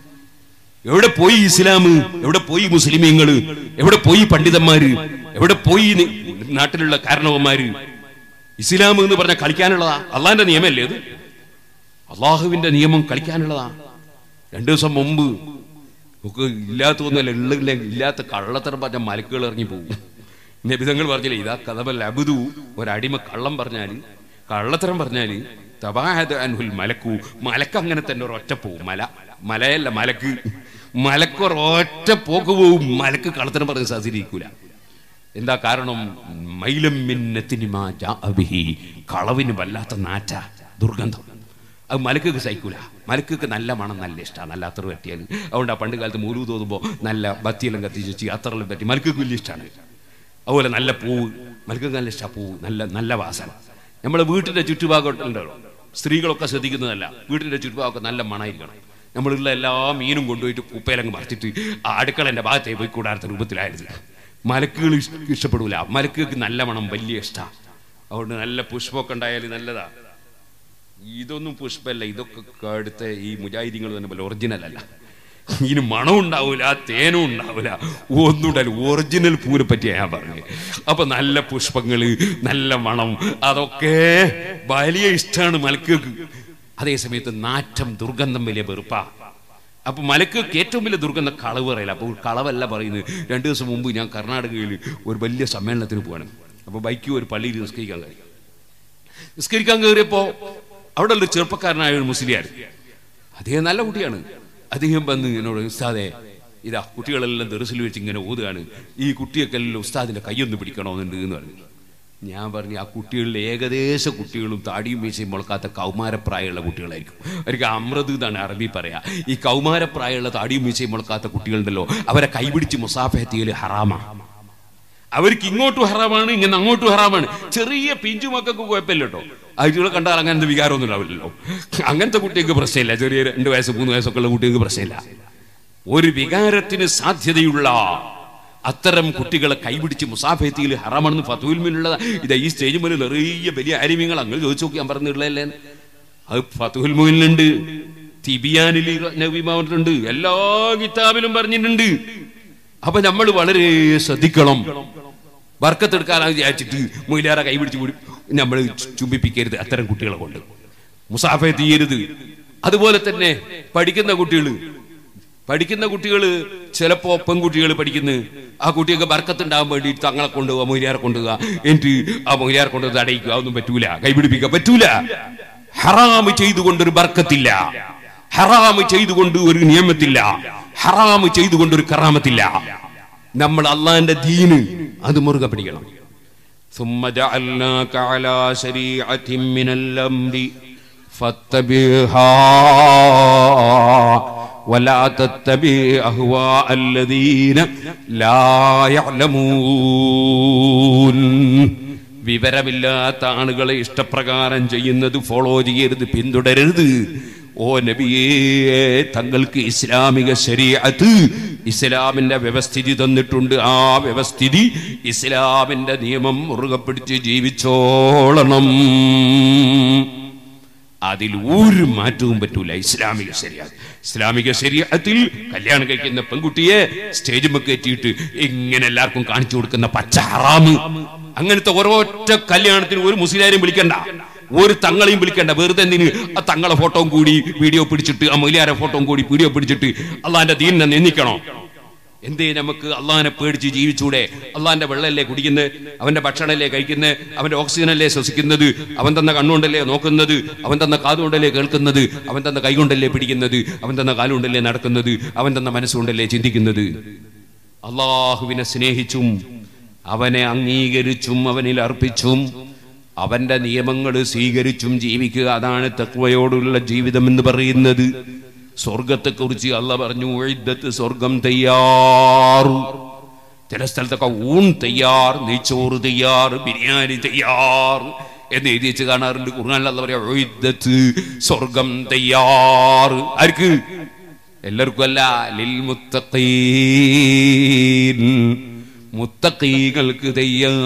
എവിടെ പോയി ഇസ്ലാം എവിടെ പോയി മുസ്ലിമീങ്ങള് എവിടെ പോയി പണ്ഡിതന്മാര് എവിടെ പോയി നി- നാട്ടിലുള്ള കാരണവന്മാര് ഇസ്ലാം എന്ന് പറഞ്ഞാൽ കളിക്കാനുള്ളതാ അള്ളാന്റെ നിയമല്ലേ അത് അള്ളാഹുവിന്റെ നിയമം കളിക്കാനുള്ളതാ രണ്ടു ദിവസം മുമ്പ് ഒക്കെ ഇല്ലാത്തൊന്നുമല്ല ഉള്ളില്ല ഇല്ലാത്ത കള്ളത്തരം പറഞ്ഞ മലക്കുകൾ ഇറങ്ങി പോകും നബിതങ്ങൾ പറഞ്ഞില്ലേ ഇതാ കഥബൽ അബുദു ഒരടിമ കള്ളം പറഞ്ഞാല് കള്ളത്തരം പറഞ്ഞാല് തബാഹദ അൻഹുൽ മലക്കു മലക്ക് അങ്ങനെ തന്നെ ഒരൊറ്റ പോവും മല മലയല്ല മലക്ക് മലക്ക് ഒരൊറ്റ പോക്ക് പോവും മലക്ക് കള്ളത്തരം പറഞ്ഞ് സാധിരിക്കൂല എന്താ കാരണം മൈലം മിന്നത്തിനിമാ ജാഅ ബിഹി. കളവിന് വല്ലാത്ത നാറ്റ ദുർഗന്ധം അത് മലക്കൊക്കെ സഹിക്കൂല മലക്കൊക്കെ നല്ല മണം നല്ല ഇഷ്ടമാണ് നല്ല അത്തറ് പറ്റിയാൽ അതുകൊണ്ട് ആ പണ്ട് കാലത്ത് മൂലു തോന്നുമ്പോൾ നല്ല ബത്തിയെല്ലാം കത്തിച്ച് വെച്ച് അത്തറെല്ലാം പറ്റി മലക്കൊക്കെ വലിയ ഇഷ്ടമാണ് അതുപോലെ നല്ല പൂവ് മലക്കൊക്കെ നല്ല ഇഷ്ടമാണ് പൂവ് നല്ല നല്ല വാസന നമ്മളെ വീട്ടിന്റെ ചുറ്റുഭാഗത്തുണ്ടല്ലോ സ്ത്രീകളൊക്കെ ശ്രദ്ധിക്കുന്നതല്ല വീട്ടിന്റെ ചുറ്റുഭാഗമൊക്കെ നല്ല മണമായിരിക്കണം നമ്മളുള്ള എല്ലാ മീനും കൊണ്ടുപോയിട്ട് കുപ്പയിലങ്ങ് മറിച്ചിട്ട് ആ അടുക്കളന്റെ ഭാഗത്തേക്ക് പോയി കൂടാത്ത രൂപത്തിലായിരുന്നു മലക്കുകൾ ഇഷ്- ഇഷ്ടപ്പെടൂല മലക്കുകൾക്ക് നല്ല മണം വലിയ ഇഷ്ടമാണ് അതുകൊണ്ട് നല്ല പുഷ്പമൊക്കെ ഉണ്ടായാൽ നല്ലതാ ഇതൊന്നും പുഷ്പമല്ല ഇതൊക്കെ അടുത്ത ഈ മുജാഹിദീങ്ങൾ തന്നെ പോലെ ഒറിജിനൽ അല്ല ഇതിന് മണം ഉണ്ടാവൂല തേനും ഉണ്ടാവൂല ഒന്നും ഉണ്ടാവില്ല ഒറിജിനൽ പൂവിനെ പറ്റിയാ ഞാൻ പറഞ്ഞത് അപ്പൊ നല്ല പുഷ്പങ്ങള് നല്ല മണം അതൊക്കെ വലിയ ഇഷ്ടമാണ് മലക്കുകൾക്ക് അതേ സമയത്ത് നാറ്റം ദുർഗന്ധം വലിയ വെറുപ്പാ അപ്പൊ മലക്കുകൾക്ക് ഏറ്റവും വലിയ ദുർഗന്ധം കളവ് പറയില്ല അപ്പോൾ കളവല്ല പറയുന്നത് രണ്ടു ദിവസം മുമ്പ് ഞാൻ കർണാടകയിൽ ഒരു വലിയ സമ്മേളനത്തിന് പോവാണ് അപ്പൊ ബൈക്ക് ഒരു പള്ളിയിൽ നിസ്കരിക്കാൻ കഴിയും നിസ്കരിക്കാൻ കയറിയപ്പോ അവിടെ ഒരു ചെറുപ്പക്കാരനായ ഒരു മുസ്ലിയാർ അദ്ദേഹം നല്ല കുട്ടിയാണ് അദ്ദേഹം വന്ന് എന്നോട് ഉസ്താദെ ഇതാ കുട്ടികളെല്ലാം ദർസിൽ വെച്ച് ഇങ്ങനെ ഓതുകയാണ് ഈ കുട്ടിയൊക്കെ എല്ലാം ഉസ്താദിന്റെ കൈയൊന്ന് പിടിക്കണമെന്നുണ്ട് എന്ന് പറഞ്ഞു ഞാൻ പറഞ്ഞു ആ കുട്ടികളിൽ ഏകദേശ കുട്ടികളും താടിയും മീശയും മുളക്കാത്ത കൗമാരപ്രായമുള്ള കുട്ടികളായിരിക്കും അവർക്ക് അമൃത് എന്നാണ് അറബി പറയാ ഈ കൗമാരപ്രായമുള്ള താടിയും മീശയും മുളക്കാത്ത കുട്ടികളുണ്ടല്ലോ അവരെ കൈപിടിച്ച് മുസാഫഹത്തിയിൽ ഹറാമാ അവർക്ക് ഇങ്ങോട്ടും ഹറാമാണ് ഇങ്ങനെ അങ്ങോട്ടും ഹറാമാണ് ചെറിയ പിഞ്ചു മക്കൾക്ക് കുഴപ്പമില്ല കേട്ടോ അവരുടെ കണ്ടാൽ അങ്ങനത്തെ വികാരമൊന്നും ഉണ്ടാവില്ലല്ലോ അങ്ങനത്തെ കുട്ടികൾക്ക് പ്രശ്നമില്ല ചെറിയ രണ്ട് വയസ്സ് മൂന്ന് വയസ്സൊക്കെ ഉള്ള കുട്ടികൾക്ക് പ്രശ്നമില്ല ഒരു വികാരത്തിന് സാധ്യതയുള്ള അത്തരം കുട്ടികളെ കൈപിടിച്ച് മുസാഫേത്തിയിൽ ഹറാമാണെന്ന് ഫതുൽമിലുള്ള ഇത് ഈ സ്റ്റേജ് മുന്നിൽ നിറയെ വലിയ ആരിമ്യങ്ങൾ അങ്ങനെ ചോദിച്ചു നോക്കി ഞാൻ പറഞ്ഞിട്ടുള്ളതല്ലേ അത് ഫതുൽ മുന്നിലുണ്ട് തിബിയാനിൽ നബിമാവുന്നുണ്ട് എല്ലാ കിതാബിലും പറഞ്ഞിട്ടുണ്ട് അപ്പൊ നമ്മൾ വളരെ ശ്രദ്ധിക്കണം വർക്കത്തെടുക്കാനാണ് വിചാരിച്ചിട്ട് മൊയിലാറെ കൈപിടിച്ച് കൂടി നമ്മൾ ചുംബിപ്പിക്കരുത് അത്തരം കുട്ടികളെ കൊണ്ട് മുസാഫെ തീയരുത് അതുപോലെ തന്നെ പഠിക്കുന്ന കുട്ടികൾ പഠിക്കുന്ന കുട്ടികൾ ചിലപ്പോ പെൺകുട്ടികൾ പഠിക്കുന്നു ആ കുട്ടിയൊക്കെ ബർക്കത്തുണ്ടാകാൻ വേണ്ടി തങ്ങളെ കൊണ്ടുപോകുക മൊയിലാറെ കൊണ്ടുപോകുക എന്നിട്ട് ആ മൊയിലാറെ കൊണ്ട് തടയിക്കുക അതൊന്നും പറ്റൂല കൈപിടിപ്പിക്കാൻ പറ്റൂല ഹറാമ് ചെയ്തുകൊണ്ടൊരു ബർക്കത്തില്ല ഹറാമ് ചെയ്തുകൊണ്ട് ഒരു നിയമത്തില്ല ഹറാമ് ചെയ്തുകൊണ്ട് ഒരു കറാമത്തില്ല നമ്മൾ അള്ളാന്റെ ദീന് അത് മുറുകെ പിടിക്കണം ثم جعلناك على شريعة من الأمر فاتبعها ولا تتبع أهواء الذين لا يعلمون വിവരമില്ലാത്ത ആളുകളെ ഇഷ്ടപ്രകാരം ചെയ്യുന്നത് ഫോളോ ചെയ്യരുത് പിന്തുടരരുത് ഓ നബിയേ തങ്ങൾക്ക് ഇസ്ലാമിക ശരീഅത്ത് ഇസ്ലാമിന്റെ വ്യവസ്ഥിതി തന്നിട്ടുണ്ട് ആ വ്യവസ്ഥിതി ഇസ്ലാമിന്റെ നിയമം മുറുകെ പിടിച്ച് ജീവിച്ചോളണം അതിൽ ഒരു മാറ്റവും പറ്റൂല ഇസ്ലാമിക ശരിയാത്ത് ഇസ്ലാമിക ശരീരത്തിൽ കല്യാണം കഴിക്കുന്ന പെൺകുട്ടിയെ സ്റ്റേജ് കയറ്റിയിട്ട് ഇങ്ങനെ എല്ലാവർക്കും കാണിച്ചു കൊടുക്കുന്ന പച്ച ഹറാമ് അങ്ങനത്തെ ഒരൊറ്റ കല്യാണത്തിന് ഒരു മുസ്ലിയാരെയും വിളിക്കണ്ട ഒരു തങ്ങളെയും വിളിക്കണ്ട വെറുതെ എന്തിന് ആ തങ്ങളെ ഫോട്ടോയും കൂടി വീഡിയോ പിടിച്ചിട്ട് ആ മൊയിലാരെ ഫോട്ടോയും കൂടി വീഡിയോ പിടിച്ചിട്ട് അള്ളാന്റെ ദീനിനെ നിന്ദിക്കണോ എന്തേ നമുക്ക് അള്ളാഹിനെ പേടിച്ച് ജീവിച്ചൂടെ അള്ളാഹിന്റെ വെള്ളമല്ലേ കുടിക്കുന്നത് അവന്റെ ഭക്ഷണമല്ലേ കഴിക്കുന്നത് അവന്റെ ഓക്സിജനല്ലേ ശ്വസിക്കുന്നത് അവൻ തന്ന കണ്ണുകൊണ്ടല്ലേ നോക്കുന്നത് അവൻ തന്ന കാതുകൊണ്ടല്ലേ കേൾക്കുന്നത് അവൻ തന്ന കൈകൊണ്ടല്ലേ പിടിക്കുന്നത് അവൻ തന്ന കാലുകൊണ്ടല്ലേ നടക്കുന്നത് അവൻ തന്ന മനസ്സുകൊണ്ടല്ലേ ചിന്തിക്കുന്നത് അള്ളാഹുവിനെ സ്നേഹിച്ചും അവനെ അംഗീകരിച്ചും അവനിൽ അർപ്പിച്ചും അവന്റെ നിയമങ്ങൾ സ്വീകരിച്ചും ജീവിക്കുക അതാണ് തക്വയോടുള്ള ജീവിതം എന്ന് പറയുന്നത് സ്വർഗത്തെ കുറിച്ച് അല്ല പറഞ്ഞു എഴുതത്ത് സ്വർഗം തയ്യാറു ചില സ്ഥലത്തൊക്കെ ഊൺ തയ്യാർ നെയ്ച്ചോറ് തയ്യാർ ബിരിയാണി തയ്യാർ എന്ന് എഴുതി വെച്ച് കാണാറുണ്ട് ഖുർആനിൽ അല്ല പറയാ എഴുതത്ത് സ്വർഗം തയ്യാർ ആർക്ക് എല്ലാവർക്കും അല്ല ലിൽ മുത്തഖീൻ മുത്തഖീകൾക്ക്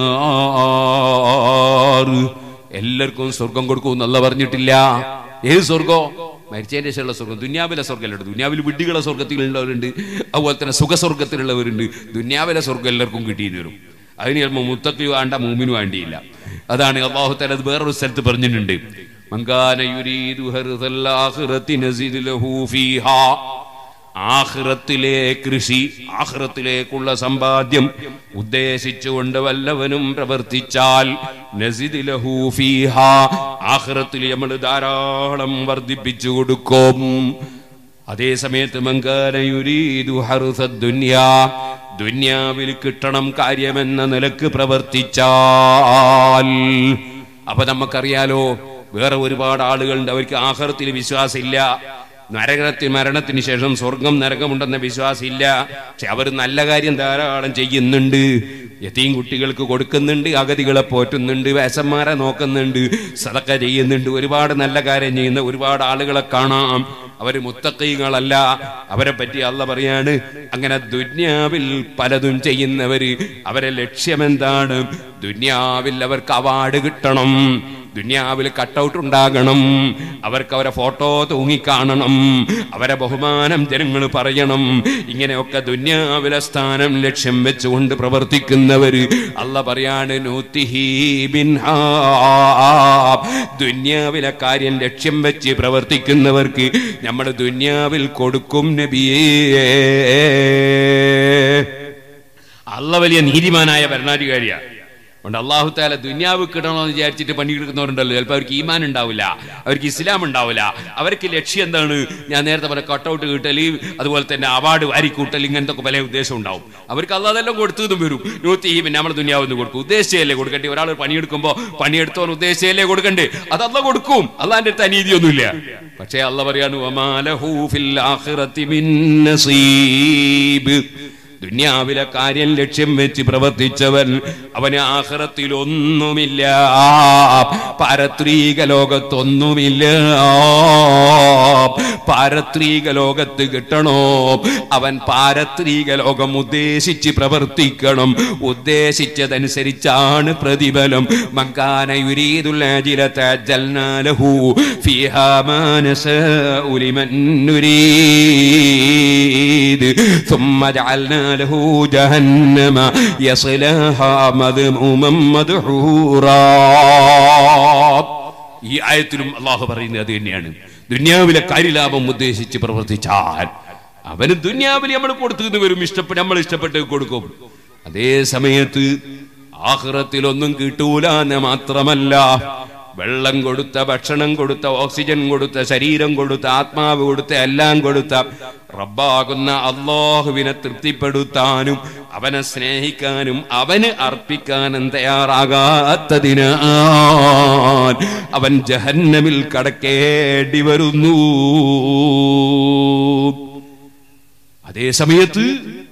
തയ്യാർ എല്ലാവർക്കും സ്വർഗം കൊടുക്കും എന്നല്ല പറഞ്ഞിട്ടില്ല ഏത് സ്വർഗം മരിച്ചതിന്റെ ശേഷമുള്ള സ്വർഗം ദുന്യാവിലെ സ്വർഗ്ഗമുണ്ട് ദുന്യാവിൽ വിഡ്ഢികളെ സ്വർഗത്തിലുള്ളവരുണ്ട് അതുപോലെ തന്നെ സുഖസ്വർഗത്തിലുള്ളവരുണ്ട് ദുന്യാവിലെ സ്വർഗം എല്ലാവർക്കും കിട്ടിയെന്ന് വരും അതിന് ചിലപ്പോൾ മുത്തക്ക് വേണ്ട മൂമിന് വേണ്ടിയില്ല അതാണ് അള്ളാഹു തല അത് വേറൊരു സ്ഥലത്ത് പറഞ്ഞിട്ടുണ്ട് മങ്കാന യുരീദു ഹർസൽ ആഖിറത്തി നസിദ് ലഹു ഫീഹാ ആഹ്റത്തിലെ കൃഷി ആഹ്റത്തിലേക്കുള്ള സമ്പാദ്യം ഉദ്ദേശിച്ചുകൊണ്ട് വല്ലവനും പ്രവർത്തിച്ചാൽ നസിദ് ലഹു ഫീഹാ ആഹ്റത്തിൽ നമ്മൾ ധാരാളം വർദ്ധിപ്പിച്ചു കൊടുക്കും അതേ സമയത്ത് മങ്കാനയുരീദു ഹറുസദ്ദുന്യാ ദുന്യാവിൽ കിട്ടണം കാര്യമെന്ന നിലക്ക് പ്രവർത്തിച്ചാൽ അപ്പൊ നമുക്കറിയാലോ വേറെ ഒരുപാട് ആളുകളുണ്ട് അവർക്ക് ആഹാരത്തിൽ വിശ്വാസമില്ല നരകത്തിൽ മരണത്തിന് ശേഷം സ്വർഗം നരകമുണ്ടെന്ന വിശ്വാസമില്ല പക്ഷെ അവർ നല്ല കാര്യം ധാരാളം ചെയ്യുന്നുണ്ട് യതീം കുട്ടികൾക്ക് കൊടുക്കുന്നുണ്ട് അഗതികളെ പോറ്റുന്നുണ്ട് വേസന്മാരെ നോക്കുന്നുണ്ട് സതക്ക ചെയ്യുന്നുണ്ട് ഒരുപാട് നല്ല കാര്യം ചെയ്യുന്ന ഒരുപാട് ആളുകളെ കാണാം അവര് മുത്തക്കൈകളല്ല അവരെ പറ്റി അല്ല പറയാണ് അങ്ങനെ ദുന്യാവിൽ പലതും ചെയ്യുന്നവര് അവരെ ലക്ഷ്യമെന്താണ് ദുന്യാവിൽ അവർക്ക് അവാർഡ് കിട്ടണം ദുന്യാവിൽ കട്ടൗട്ട് ഉണ്ടാകണം അവർക്ക് അവരെ ഫോട്ടോ തൂങ്ങിക്കാണണം അവരെ ബഹുമാനം ജനങ്ങൾ പറയണം ഇങ്ങനെയൊക്കെ ദുന്യാവിലെ സ്ഥാനം ലക്ഷ്യം വെച്ചുകൊണ്ട് പ്രവർത്തിക്കുന്നവര് അല്ല പറയാണ് നൂത്തിഹി ബിൻഹാ. ദുന്യാവിലെ കാര്യം ലക്ഷ്യം വെച്ച് പ്രവർത്തിക്കുന്നവർക്ക് നമ്മൾ ദുന്യാവിൽ കൊടുക്കും നബിയേ അല്ല വലിയ നീതിമാനായ ഭരണാധികാരിയാ അതുകൊണ്ട് അള്ളാഹു താല ദുന്യാവ് കിട്ടണമെന്ന് വിചാരിച്ചിട്ട് പണിയെടുക്കുന്നവരുണ്ടല്ലോ ചിലപ്പോൾ അവർക്ക് ഈമാൻ ഉണ്ടാവില്ല അവർക്ക് ഇസ്ലാം ഉണ്ടാവില്ല അവർക്ക് ലക്ഷ്യം എന്താണ് ഞാൻ നേരത്തെ പോലെ കട്ടൗട്ട് കിട്ടൽ അതുപോലെ തന്നെ അവാർഡ് വാരിക്കൂട്ടൽ ഇങ്ങനത്തെ ഒക്കെ പല ഉദ്ദേശം ഉണ്ടാവും അവർക്ക് അതെല്ലാം കൊടുത്തതും വരും നൂത്തി പിന്നെ നമ്മൾ ദുന്യാവെന്ന് കൊടുക്കും ഉദ്ദേശിച്ചല്ലേ കൊടുക്കണ്ടേ ഒരാൾ പണിയെടുക്കുമ്പോൾ പണിയെടുത്തവൻ ഉദ്ദേശിച്ചല്ലേ കൊടുക്കണ്ടേ അത് അല്ല കൊടുക്കും അള്ളാന്റെ അടുത്ത് അനീതിയൊന്നുമില്ല പക്ഷേ അല്ല പറയാണ് വമാലഹു ഫിൽ ആഖിറതി മിൻ നസീബ് ദുന്യാവിലെ കാര്യം ലക്ഷ്യം വെച്ച് പ്രവർത്തിച്ചവൻ അവന് ആഹ്റത്തിൽ ഒന്നുമില്ല പാരത്രീക ലോകത്തൊന്നുമില്ല പാരത്രീക ലോകത്ത് കിട്ടണോ അവൻ പാരത്രീക ലോകം ഉദ്ദേശിച്ച് പ്രവർത്തിക്കണം ഉദ്ദേശിച്ചതനുസരിച്ചാണ് പ്രതിഫലം മങ്കാന യുരീദുല്ലാജിലത ജൽനാലഹു ഫീഹാ മാനസാഉ ലിമൻ നുരീദ് ثم جعلنا له جهنم يصلها مذموما مدحورا ഈ ആയത്തിലും അള്ളാഹു പറയുന്നത് അത് തന്നെയാണ് ദുന്യാവിലെ കാര്യലാഭം ഉദ്ദേശിച്ച് പ്രവർത്തിച്ചാൽ അവന് ദുന്യാവിൽ നമ്മൾ കൊടുത്തു വരും ഇഷ്ടപ്പെട്ട് നമ്മൾ ഇഷ്ടപ്പെട്ട് കൊടുക്കും അതേ സമയത്ത് ആഹ്റത്തിലൊന്നും കിട്ടൂല എന്ന് മാത്രമല്ല വെള്ളം കൊടുത്ത ഭക്ഷണം കൊടുത്ത ഓക്സിജൻ കൊടുത്ത ശരീരം കൊടുത്ത ആത്മാവ് കൊടുത്ത എല്ലാം കൊടുത്ത റബ്ബാകുന്ന അള്ളാഹുവിനെ തൃപ്തിപ്പെടുത്താനും അവനെ സ്നേഹിക്കാനും അവന് അർപ്പിക്കാനും തയ്യാറാകാത്തതിനാൽ അവൻ ജഹന്നമിൽ കടക്കേണ്ടി വരുന്നു അതേ സമയത്ത്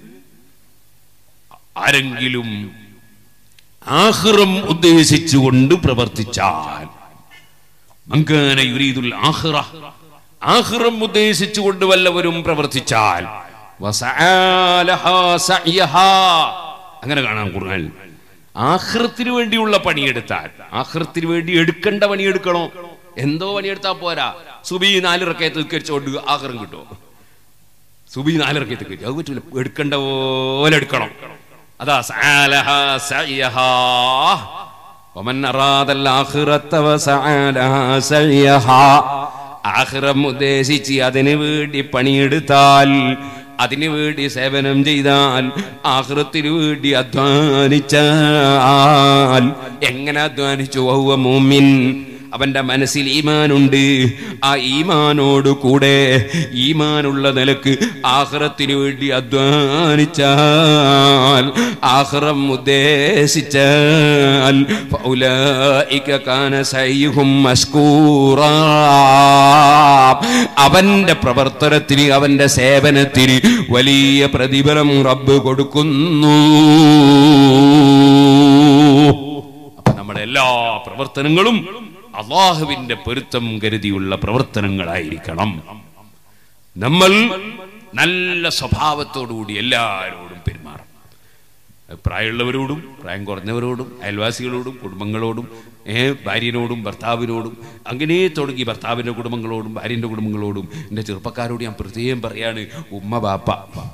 ആരെങ്കിലും ആഹ്റം ഉദ്ദേശിച്ചുകൊണ്ട് പ്രവർത്തിച്ചാൽ മങ്കാന യുരീദുൽ ആഖിറ ആഖിറം ഉദ്ദേശിച്ചുകൊണ്ട് വല്ലവരും പ്രവർത്തിച്ചാൽ വസആലഹാ സഅയഹാ അങ്ങനെ കാണാം ഖുർആൻ ആഖിറത്തിന് വേണ്ടിയുള്ള പണിയെടുത്താൽ ആഖിറത്തിന് വേണ്ടി എടുക്കേണ്ട പണിയെടുക്കണോ എന്തോ പണിയെടുത്താൽ പോരാ സുബി നാല് റക്കയത്ത് നിൽക്കരിച്ചുകൊണ്ട് ആഖിറം കിട്ടുമോ സുബി നാല് റക്കയത്ത് കയറ്റി അത് പറ്റൂല എടുക്കേണ്ട പോലെ എടുക്കണം അതാ സഅലഹാ സഅയഹാ ومن أراد الآخرة وسعى لها سعيها ആഖിറം ഉദ്ദേശിച്ച് അതിനു വേണ്ടി പണിയെടുത്താൽ അതിനു വേണ്ടി സേവനം ചെയ്താൽ ആഹ്റത്തിനു വേണ്ടി അധ്വാനിച്ചാൽ എങ്ങനെ അധ്വാനിച്ചു വഹുവ മൂമിൻ അവന്റെ മനസ്സിൽ ഈമാനുണ്ട് ആ ഈമാനോട് കൂടെ ഈമാനുള്ള നിലക്ക് ആഹ്റത്തിനു വേണ്ടി അധ്വാനിച്ചാൽ ആഹ്റം ഉദ്ദേശിച്ചാൽ ഫൗലായിക കാന സയ്യുഹും മസ്കൂറാ അവന്റെ പ്രവർത്തനത്തിന് അവന്റെ സേവനത്തിന് വലിയ പ്രതിഫലം റബ്ബ് കൊടുക്കുന്നു അപ്പൊ നമ്മുടെ എല്ലാ പ്രവർത്തനങ്ങളും അള്ളാഹുവിന്റെ പൊരുത്തം കരുതിയുള്ള പ്രവർത്തനങ്ങളായിരിക്കണം നമ്മൾ നല്ല സ്വഭാവത്തോടുകൂടി എല്ലാവരോടും പെരുമാറും പ്രായമുള്ളവരോടും പ്രായം കുറഞ്ഞവരോടും അയൽവാസികളോടും കുടുംബങ്ങളോടും ഏ ഭാര്യനോടും ഭർത്താവിനോടും അങ്ങനെ തുടങ്ങി ഭർത്താവിൻ്റെ കുടുംബങ്ങളോടും ഭാര്യൻ്റെ കുടുംബങ്ങളോടും എൻ്റെ ചെറുപ്പക്കാരോട് ഞാൻ പ്രത്യേകം പറയാണ് ഉമ്മ ബാപ്പ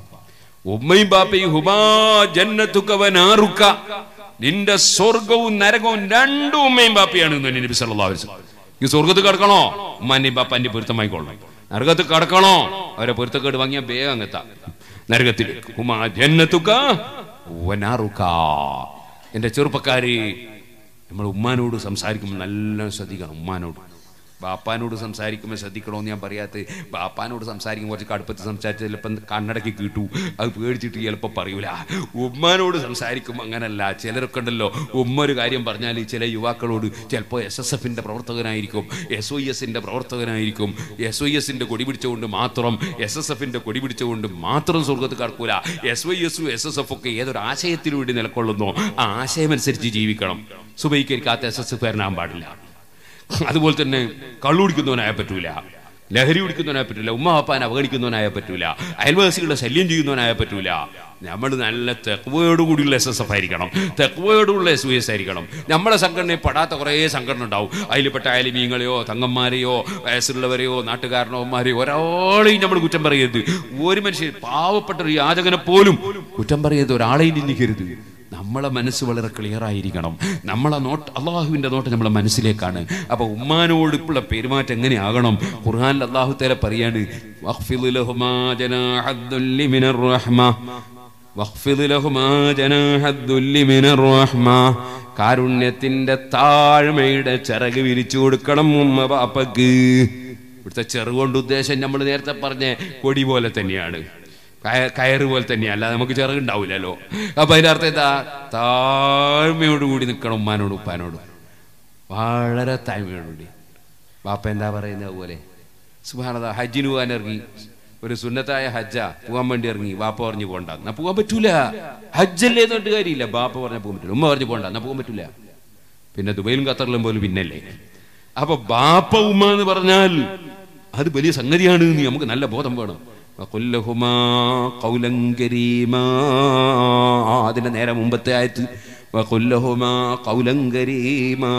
ഉമ്മയും ബാപ്പയും ഹുമാ ജന്നത്തുക്കവനാറുക്ക നിന്റെ സ്വർഗവും നരകവും രണ്ടും ഉമ്മയും ബാപ്പയാണ് എന്ന് നബി സല്ലല്ലാഹു അലൈഹി വസല്ലം ഈ സ്വർഗത്ത് കിടക്കണോ ഉമ്മാന്റെയും ബാപ്പാന്റെയും പൊരുത്തമായിക്കൊള്ളണം നരകത്ത് കടക്കണോ അവരെ പൊരുത്തക്കേട് വാങ്ങിയ വേഗം അങ്ങെത്താം നരകത്തിൽ ഹുമാ ജന്നത്തുക്ക വനാറുക്ക എന്റെ ചെറുപ്പക്കാര് നമ്മൾ ഉമ്മാനോട് സംസാരിക്കുമ്പോൾ നല്ല ശ്രദ്ധിക്കണം ഉമ്മാനോട് ബാപ്പാനോട് സംസാരിക്കുമ്പോൾ ശ്രദ്ധിക്കണമെന്ന് ഞാൻ പറയാത്ത ബാപ്പാനോട് സംസാരിക്കുമ്പോൾ കുറച്ച് കടുപ്പത്ത് സംസാരിച്ച് ചിലപ്പം കണ്ണടക്കി കിട്ടു അത് പേടിച്ചിട്ട് ചിലപ്പോൾ പറയൂല ഉമ്മാനോട് സംസാരിക്കുമ്പോൾ അങ്ങനല്ല ചിലരൊക്കെ ഉണ്ടല്ലോ ഉമ്മ ഒരു കാര്യം പറഞ്ഞാൽ ചില യുവാക്കളോട് ചിലപ്പോൾ എസ് എസ് എഫിൻ്റെ പ്രവർത്തകനായിരിക്കും എസ് ഒ എസിൻ്റെ പ്രവർത്തകനായിരിക്കും എസ് ഒ എസിൻ്റെ കൊടി പിടിച്ചുകൊണ്ട് മാത്രം എസ് എസ് എഫിൻ്റെ കൊടി പിടിച്ചുകൊണ്ട് മാത്രം സ്വർഗത്ത് കടക്കൂല എസ് വൈ എസും എസ് എസ് എഫ് ഒക്കെ ഏതൊരു ആശയത്തിന് വേണ്ടി നിലക്കൊള്ളുന്നോ ആ ആശയമനുസരിച്ച് ജീവിക്കണം സുബൈക്കരിക്കാത്ത എസ് എസ് എഫ് വരാൻ പാടില്ല അതുപോലെ തന്നെ കള്ളു കുടിക്കുന്നവനായ പറ്റൂല ലഹരി കുടിക്കുന്നവനായ പറ്റൂല ഉമ്മ അപ്പാൻ അവഗണിക്കുന്നവനായ പറ്റൂല അയൽവാസികളെ ശല്യം ചെയ്യുന്നവനായ പറ്റൂല നമ്മൾ നല്ല തെക്കുവയോടുകൂടിയുള്ള എസ് എസ് എഫ് ആയിരിക്കണം തെക്കുവയോടുള്ള എസ് എസ് ആയിരിക്കണം നമ്മുടെ സംഘടനയിൽ പെടാത്ത കുറേ സംഘടന ഉണ്ടാവും അതിൽപ്പെട്ട അയലിമീങ്ങളെയോ തങ്ങന്മാരെയോ വയസ്സുള്ളവരെയോ നാട്ടുകാരണവന്മാരെയോ ഒരാളെയും നമ്മൾ കുറ്റം പറയരുത് ഒരു മനുഷ്യൻ പാവപ്പെട്ട ഒരു യാചകനെ പോലും കുറ്റം പറയരുത് ഒരാളെയും നിന്ദിക്കരുത് നമ്മളെ മനസ്സ് വളരെ ക്ലിയർ ആയിരിക്കണം നമ്മളെ നോട്ട് അള്ളാഹുവിന്റെ നോട്ട് നമ്മളെ മനസ്സിലേക്കാണ് അപ്പൊ ഉമ്മാനോട് ഇപ്പോഴുള്ള പെരുമാറ്റം എങ്ങനെയാകണം ഖുർഹാനിൽ അള്ളാഹു തേല പറയാണ് വഖ്ഫിദ് ലഹുമാ ജനാഹദ്ദുല്ലി മിനർ റഹ്മ واخفض لهما جناح الذل من الرحمة കാരുണ്യത്തിന്റെ താഴ്മയുടെ ചിറക് വിരിച്ചു കൊടുക്കണം ഉമ്മ ബാപ്പക്ക് ഇവിടുത്തെ ചെറുകൊണ്ട് ഉദ്ദേശം നമ്മൾ നേരത്തെ പറഞ്ഞ കൊടി പോലെ തന്നെയാണ് കയ- കയറ് പോലെ തന്നെയാണ് അല്ലാതെ നമുക്ക് ചിറകുണ്ടാവില്ലല്ലോ അപ്പൊ അതിന്റെ അർത്ഥം എന്താ താഴ്മയോടുകൂടി നിൽക്കണം ഉമ്മാനോടും ഉപ്പാനോടും വളരെ താഴ്മയോടുകൂടി ബാപ്പ എന്താ പറയുന്നത് പോലെ സുഹാനത ഹജ്ജിന് പോകാൻ ഇറങ്ങി ഒരു സുന്നത്തായ ഹജ്ജ പോകാൻ വേണ്ടി ഇറങ്ങി ബാപ്പ പറഞ്ഞു പോണ്ട എന്നാ പോകാൻ പറ്റൂല ഹജ്ജല്ലേ എന്നിട്ട് കാര്യമില്ല ബാപ്പ പറഞ്ഞാൽ പോകാൻ പറ്റൂല ഉമ്മ പറഞ്ഞു പോണ്ട എന്നാ പോകാൻ പറ്റൂല പിന്നെ ദുബൈയിലും ഖത്തറിലും പോലും പിന്നല്ലേ അപ്പൊ ബാപ്പ ഉമ്മ എന്ന് പറഞ്ഞാൽ അത് വലിയ സംഗതിയാണ് എന്ന് നമുക്ക് നല്ല ബോധം വേണം വഖുല്ലഹുമാ ഖൗലൻ കരീമാ. അതിന്റെ നേരെ മുമ്പത്തെ ആയത്ത് വഖുല്ലഹുമാ ഖൗലൻ കരീമാ.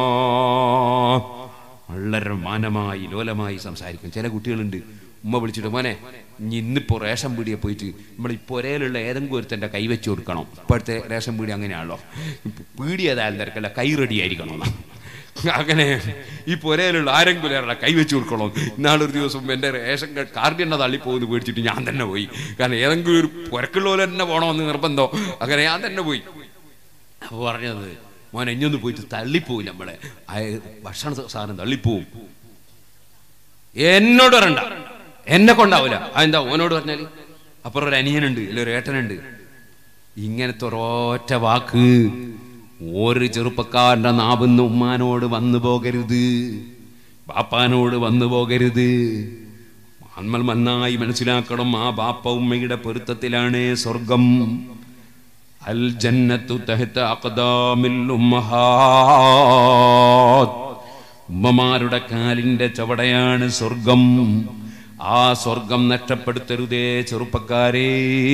വളരെ മാനമായി ലോലമായി സംസാരിക്കും ചില കുട്ടികളുണ്ട് ഉമ്മ വിളിച്ചിട്ട് മോനെ ഇനി ഇന്നിപ്പോ റേഷൻ പീടിയെ പോയിട്ട് നമ്മൾ ഈ പുരയിലുള്ള ഏതെങ്കിലും ഒരുത്തൻ്റെ കൈ വെച്ച് കൊടുക്കണം ഇപ്പോഴത്തെ റേഷൻ പീടി അങ്ങനെയാണല്ലോ പീടി ഏതായാലും തിരക്കല്ല കൈ റെഡി ആയിരിക്കണം എന്നാ. അങ്ങനെ ഈ പുരയിലുള്ള ആരെങ്കിലും ഒരാളെ കൈ വെച്ച് കൊടുക്കണം ഇന്നാളൊരു ദിവസം എൻ്റെ റേഷൻ കാർഡ് എണ്ണ തള്ളിപ്പോകുന്നു പേടിച്ചിട്ട് ഞാൻ തന്നെ പോയി കാരണം ഏതെങ്കിലും ഒരു പുരക്കുള്ള പോലെ തന്നെ പോകണമെന്ന് നിർബന്ധം അങ്ങനെ ഞാൻ തന്നെ പോയി അപ്പൊ പറഞ്ഞത് മോൻ ഇഞ്ഞൊന്ന് പോയിട്ട് തള്ളിപ്പോവും നമ്മളെ ആ ഭക്ഷണ സാധനം തള്ളിപ്പോവും എന്നോട് പറയണ്ട എന്നെ കൊണ്ടാവൂല അതെന്താ ഓനോട് പറഞ്ഞാല് അപ്പുറം ഒരു അനിയനുണ്ട് ഇല്ല ഒരു ഏട്ടനുണ്ട് ഇങ്ങനത്തെ ഒരൊറ്റ വാക്ക് ഒരു ചെറുപ്പക്കാരന്റെ നാവുന്ന ഉമ്മാനോട് വന്നു പോകരുത് ബാപ്പാനോട് വന്നു പോകരുത് നമ്മൾ നന്നായി മനസ്സിലാക്കണം ആ ബാപ്പ ഉമ്മയുടെ പൊരുത്തത്തിലാണ് സ്വർഗം അൽ ജന്നത്തു തഹത്ത അഖദാമിൽ ഉമ്മഹാത്ത് ഉമ്മമാരുടെ കാലിന്റെ ചവടയാണ് സ്വർഗം ആ സ്വർഗം നഷ്ടപ്പെടുത്തരുതേ ചെറുപ്പക്കാരേ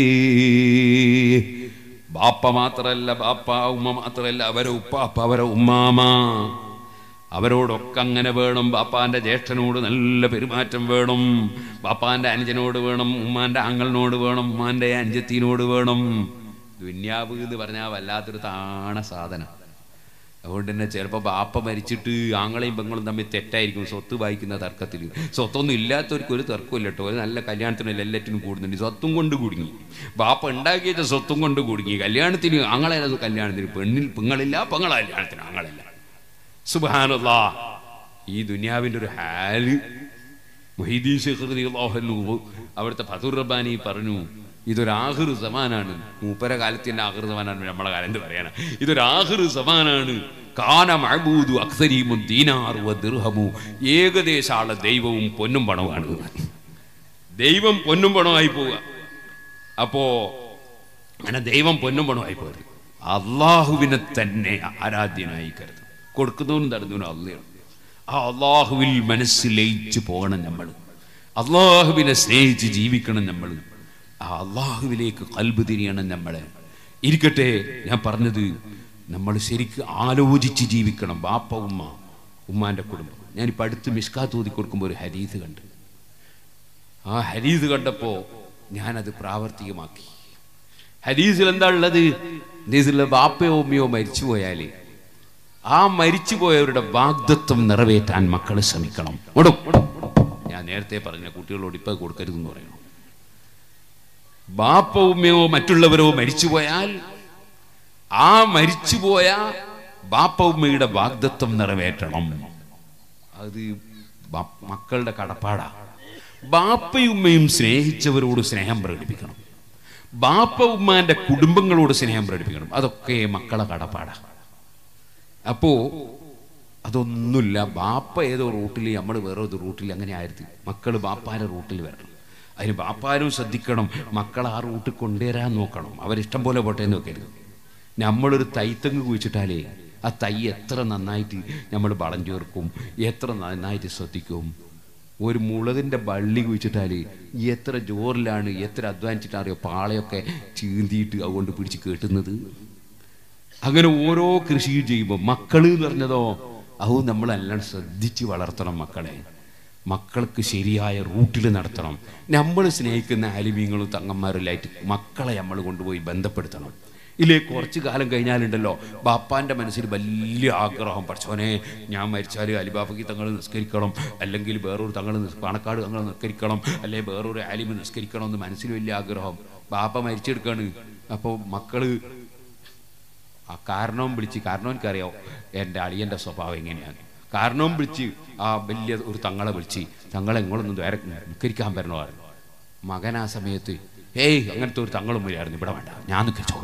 ബാപ്പ മാത്രല്ല ബാപ്പ ഉമ്മ മാത്രല്ല അവരെ ഉപ്പാപ്പ അവരെ ഉമ്മാമ അവരോടൊക്കെ അങ്ങനെ വേണം ബാപ്പാന്റെ ജ്യേഷ്ഠനോട് നല്ല പെരുമാറ്റം വേണം ബാപ്പാന്റെ അനുജനോട് വേണം ഉമ്മാന്റെ ആങ്ങളിനോട് വേണം ഉമ്മാന്റെ അഞ്ചത്തിനോട് വേണം ദുന്യാവ് എന്ന് പറഞ്ഞാൽ വല്ലാത്തൊരു താണ സാധനം അതുകൊണ്ട് തന്നെ ചിലപ്പോൾ ബാപ്പ മരിച്ചിട്ട് ആങ്ങളെയും പെങ്ങളും തമ്മിൽ തെറ്റായിരിക്കും സ്വത്ത് വായിക്കുന്ന തർക്കത്തിൽ സ്വത്തൊന്നും ഇല്ലാത്തവർക്ക് ഒരു തർക്കമില്ല കേട്ടോ ഒരു നല്ല കല്യാണത്തിനും എല്ലാറ്റിനും കൂടുന്നുണ്ട് സ്വത്തും കൊണ്ട് കുടുങ്ങി ബാപ്പ ഉണ്ടാക്കിയത് സ്വത്തും കൊണ്ട് കുടുങ്ങി കല്യാണത്തിന് ആങ്ങളെ കല്യാണത്തിന് പെണ്ണിൽ പെങ്ങളില്ല പെങ്ങളെ കല്യാണത്തിന് ആങ്ങളില്ല സുബാനുള്ള ഈ ദുനിയാവിൻ്റെ ഒരു ഹാല് മൊഹീദീൻ ശേഖർ റളിയല്ലാഹു അൻഹു അവിടുത്തെ ഫതുർ റബ്ബാനി പറഞ്ഞു ഇതൊരു ആഹിർ സമാനാണ് മൂപ്പര കാലത്തിന്റെ ആഹിർ സമാനാണ് നമ്മളെ കാലം എന്ത് പറയാനാ ഇതൊരു ആഹിർ സമാനാണ് കാന മഅബൂദു അക്സരീമു ദീനാറു വ ദിർഹമു ഏകദേശ ആളെ ദൈവവും പൊന്നും പണവുമാണ് ദൈവം പൊന്നും പണമായി പോവുക അപ്പോ അങ്ങനെ ദൈവം പൊന്നും പണമായി പോകരുത് അള്ളാഹുവിനെ തന്നെ ആരാധ്യനായി കരുതും കൊടുക്കുന്നവനും തരുന്നവനും അള്ളയാണ് ആ അള്ളാഹുവിൽ മനസ്സ് ലയിച്ചു പോകണം നമ്മൾ അള്ളാഹുവിനെ സ്നേഹിച്ച് ജീവിക്കണം നമ്മൾ ആ അള്ളാഹുവിലേക്ക് കൽബ് തിരിയണം നമ്മളെ ഇരിക്കട്ടെ ഞാൻ പറഞ്ഞത് നമ്മൾ ശരിക്ക് ആലോചിച്ച് ജീവിക്കണം ബാപ്പ ഉമ്മ ഉമ്മാന്റെ കുടുംബം ഞാനിപ്പോൾ അടുത്ത് മിഷ്കാത്ത് ഊതി കൊടുക്കുമ്പോൾ ഒരു ഹരീത് കണ്ട് ആ ഹരീത് കണ്ടപ്പോ ഞാനത് പ്രാവർത്തികമാക്കി ഹരീസിൽ എന്താ ഉള്ളത് ഹരീസിലെ ബാപ്പയോ ഉമ്മയോ മരിച്ചു പോയാല് ആ മരിച്ചുപോയവരുടെ വാഗ്ദത്വം നിറവേറ്റാൻ മക്കൾ ശ്രമിക്കണം ഓടും ഞാൻ നേരത്തെ പറഞ്ഞ കുട്ടികളോട് ഇപ്പൊ കൊടുക്കരുതെന്ന് പറയണം ബാപ്പ ഉമ്മയോ മറ്റുള്ളവരോ മരിച്ചുപോയാൽ ആ മരിച്ചുപോയ ബാപ്പ ഉമ്മയുടെ വാഗ്ദത്വം നിറവേറ്റണം അത് ബ- മക്കളുടെ കടപ്പാടാ ബാപ്പയും ഉമ്മയും സ്നേഹിച്ചവരോട് സ്നേഹം പ്രകടിപ്പിക്കണം ബാപ്പ ഉമ്മാന്റെ കുടുംബങ്ങളോട് സ്നേഹം പ്രകടിപ്പിക്കണം അതൊക്കെ മക്കളെ കടപ്പാടാ അപ്പോ അതൊന്നുമില്ല ബാപ്പ ഏതോ റൂട്ടിൽ നമ്മൾ വേറെ ഒരു റൂട്ടിൽ അങ്ങനെ ആയിരുന്നു മക്കൾ ബാപ്പാരെ റൂട്ടിൽ വരണം അതിന് ബാപ്പാരും ശ്രദ്ധിക്കണം മക്കൾ ആ റൂട്ടിൽ കൊണ്ടുവരാൻ നോക്കണം അവരിഷ്ടം പോലെ പോട്ടെ എന്ന് നോക്കരുത് നമ്മളൊരു തൈത്തങ്ങ് കുഴിച്ചിട്ടാലേ ആ തൈ എത്ര നന്നായിട്ട് നമ്മൾ വളം ചേർക്കും എത്ര നന്നായിട്ട് ശ്രദ്ധിക്കും ഒരു മുളകിന്റെ വള്ളി കുഴിച്ചിട്ടാല് എത്ര ജോറിലാണ് എത്ര അധ്വാനിച്ചിട്ടാണ് അറിയോ പാളയൊക്കെ ചീന്തിയിട്ട് അതുകൊണ്ട് പിടിച്ച് കേട്ടുന്നത് അങ്ങനെ ഓരോ കൃഷിയും ചെയ്യുമ്പോൾ മക്കള് എന്ന് പറഞ്ഞതോ അത് നമ്മളെല്ലാം ശ്രദ്ധിച്ച് വളർത്തണം മക്കളെ മക്കൾക്ക് ശരിയായ റൂട്ടിൽ നടത്തണം നമ്മൾ സ്നേഹിക്കുന്ന ആലിമീങ്ങളും തങ്ങന്മാരെല്ലായിട്ട് മക്കളെ നമ്മൾ കൊണ്ടുപോയി ബന്ധപ്പെടുത്തണം ഇല്ലേ കുറച്ച് കാലം കഴിഞ്ഞാലുണ്ടല്ലോ ബാപ്പാന്റെ മനസ്സിൽ വലിയ ആഗ്രഹം പഠിച്ചോനെ ഞാൻ മരിച്ചാൽ അലിബാബയ്ക്ക് തങ്ങൾ നിസ്കരിക്കണം അല്ലെങ്കിൽ വേറൊരു തങ്ങൾ പണക്കാട് തങ്ങൾ നിസ്കരിക്കണം അല്ലെങ്കിൽ വേറൊരു ആലിമ നിസ്കരിക്കണം എന്ന് മനസ്സിൽ വലിയ ആഗ്രഹം ബാപ്പ മരിച്ചെടുക്കാണ് അപ്പോൾ മക്കള് ആ കാരണവും വിളിച്ച് കാരണം എനിക്കറിയാം എൻ്റെ അളിയൻ്റെ സ്വഭാവം എങ്ങനെയാണ് കാരണവും വിളിച്ച് ആ വലിയ ഒരു തങ്ങളെ വിളിച്ച് തങ്ങളെ ഇങ്ങോട്ടൊന്നും വേറെ നിൽക്കരിക്കാൻ പറ്റണോ പറഞ്ഞു മകൻ ആ സമയത്ത് ഏയ് അങ്ങനത്തെ ഒരു തങ്ങളും വരികയായിരുന്നു ഇവിടെ വേണ്ട ഞാൻ നിൽക്കിച്ചോ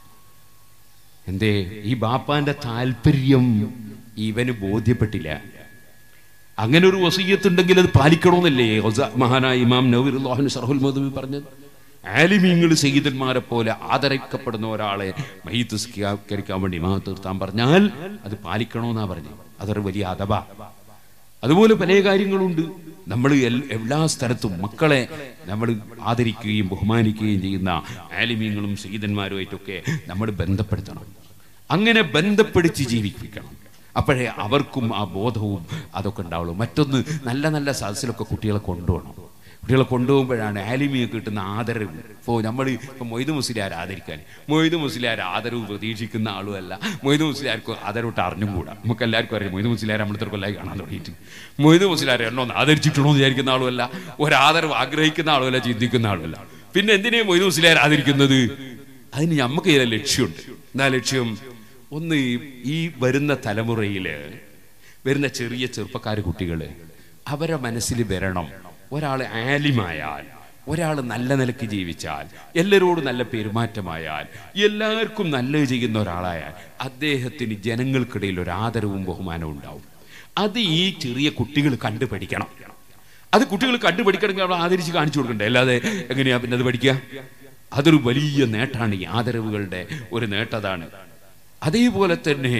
എന്തേ ഈ ബാപ്പാന്റെ താല്പര്യം ഇവന് ബോധ്യപ്പെട്ടില്ല അങ്ങനെ ഒരു വസീയത്തുണ്ടെങ്കിൽ അത് പാലിക്കണമെന്നല്ലേ ഒസ- മഹാനായ ഇമാം നവീറുല്ലാഹിൻ ഷർഹുൽ മദവി പറഞ്ഞത് ആലിമീങ്ങൾ സയ്യിദന്മാരെ പോലെ ആദരിക്കപ്പെടുന്ന ഒരാളെ മയ്യത്ത് സ്കരിക്കാൻ വേണ്ടി ഇമാം തീർത്താൻ പറഞ്ഞാൽ അത് പാലിക്കണമെന്നാ പറഞ്ഞത് അതൊരു വലിയ അഥവാ അതുപോലെ പല കാര്യങ്ങളുണ്ട് നമ്മൾ എല്ലാ സ്ഥലത്തും മക്കളെ നമ്മൾ ആദരിക്കുകയും ബഹുമാനിക്കുകയും ചെയ്യുന്ന ആലിമീങ്ങളും സീതന്മാരുമായിട്ടൊക്കെ നമ്മൾ ബന്ധപ്പെടുത്തണം അങ്ങനെ ബന്ധപ്പെടുത്തി ജീവിപ്പിക്കണം അപ്പോഴേ അവർക്കും ആ ബോധവും അതൊക്കെ ഉണ്ടാവുള്ളൂ മറ്റൊന്ന് നല്ല നല്ല സദസ്സിലൊക്കെ കുട്ടികളെ കൊണ്ടുപോകണം കുട്ടികളെ കൊണ്ടുപോകുമ്പോഴാണ് ആലിമിയെ കിട്ടുന്ന ആദരവ് ഇപ്പോൾ നമ്മൾ ഇപ്പോൾ മൊയ്ത് മുസ്ലിയാർ ആദരിക്കാൻ മൊയ്ത് മുസ്ലിയാർ ആദരവ് പ്രതീക്ഷിക്കുന്ന ആളുമല്ല മൊയ്ത് മുസ്ലിയാർക്ക് ആദരവിട്ട് അറിഞ്ഞും കൂടാ നമുക്ക് എല്ലാവർക്കും അറിയാം മൊയ്ത് മുസ്ലിയാർ നമ്മളത്തെ കൊല്ലായി കാണാൻ തുടങ്ങിയിട്ട് മൊയ്ത് മുസ്ലിയാർ എണ്ണോ ഒന്ന് ആദരിച്ചിട്ടുണ്ടോ എന്ന് വിചാരിക്കുന്ന ആളുമല്ല ഒരാദരവ് ആഗ്രഹിക്കുന്ന ആളുമല്ല ചിന്തിക്കുന്ന ആളുമല്ല പിന്നെ എന്തിനാ മൊയ്ത് മുസ്ലിയാർ ആദരിക്കുന്നത് അതിന് നമുക്ക് ചില ലക്ഷ്യമുണ്ട് എന്താ ലക്ഷ്യം ഒന്ന് ഈ- ഈ വരുന്ന തലമുറയില് വരുന്ന ചെറിയ ചെറുപ്പക്കാർ കുട്ടികള് അവരെ മനസ്സിൽ വരണം ഒരാൾ ആലിമായാൽ ഒരാൾ നല്ല നിലക്ക് ജീവിച്ചാൽ എല്ലാവരോടും നല്ല പെരുമാറ്റമായാൽ എല്ലാവർക്കും നല്ലത് ചെയ്യുന്ന ഒരാളായാൽ അദ്ദേഹത്തിന് ജനങ്ങൾക്കിടയിൽ ഒരു ആദരവും ബഹുമാനവും ഉണ്ടാവും അത് ഈ ചെറിയ കുട്ടികൾ കണ്ടു പഠിക്കണം അത് കുട്ടികൾ കണ്ടുപഠിക്കണമെങ്കിൽ അവിടെ ആദരിച്ച് കാണിച്ചു കൊടുക്കണ്ടേ അല്ലാതെ എങ്ങനെയാ പിന്നെ അത് പഠിക്കുക അതൊരു വലിയ നേട്ടാണ് ഈ ആദരവുകളുടെ ഒരു നേട്ടതാണ് അതേപോലെ തന്നെ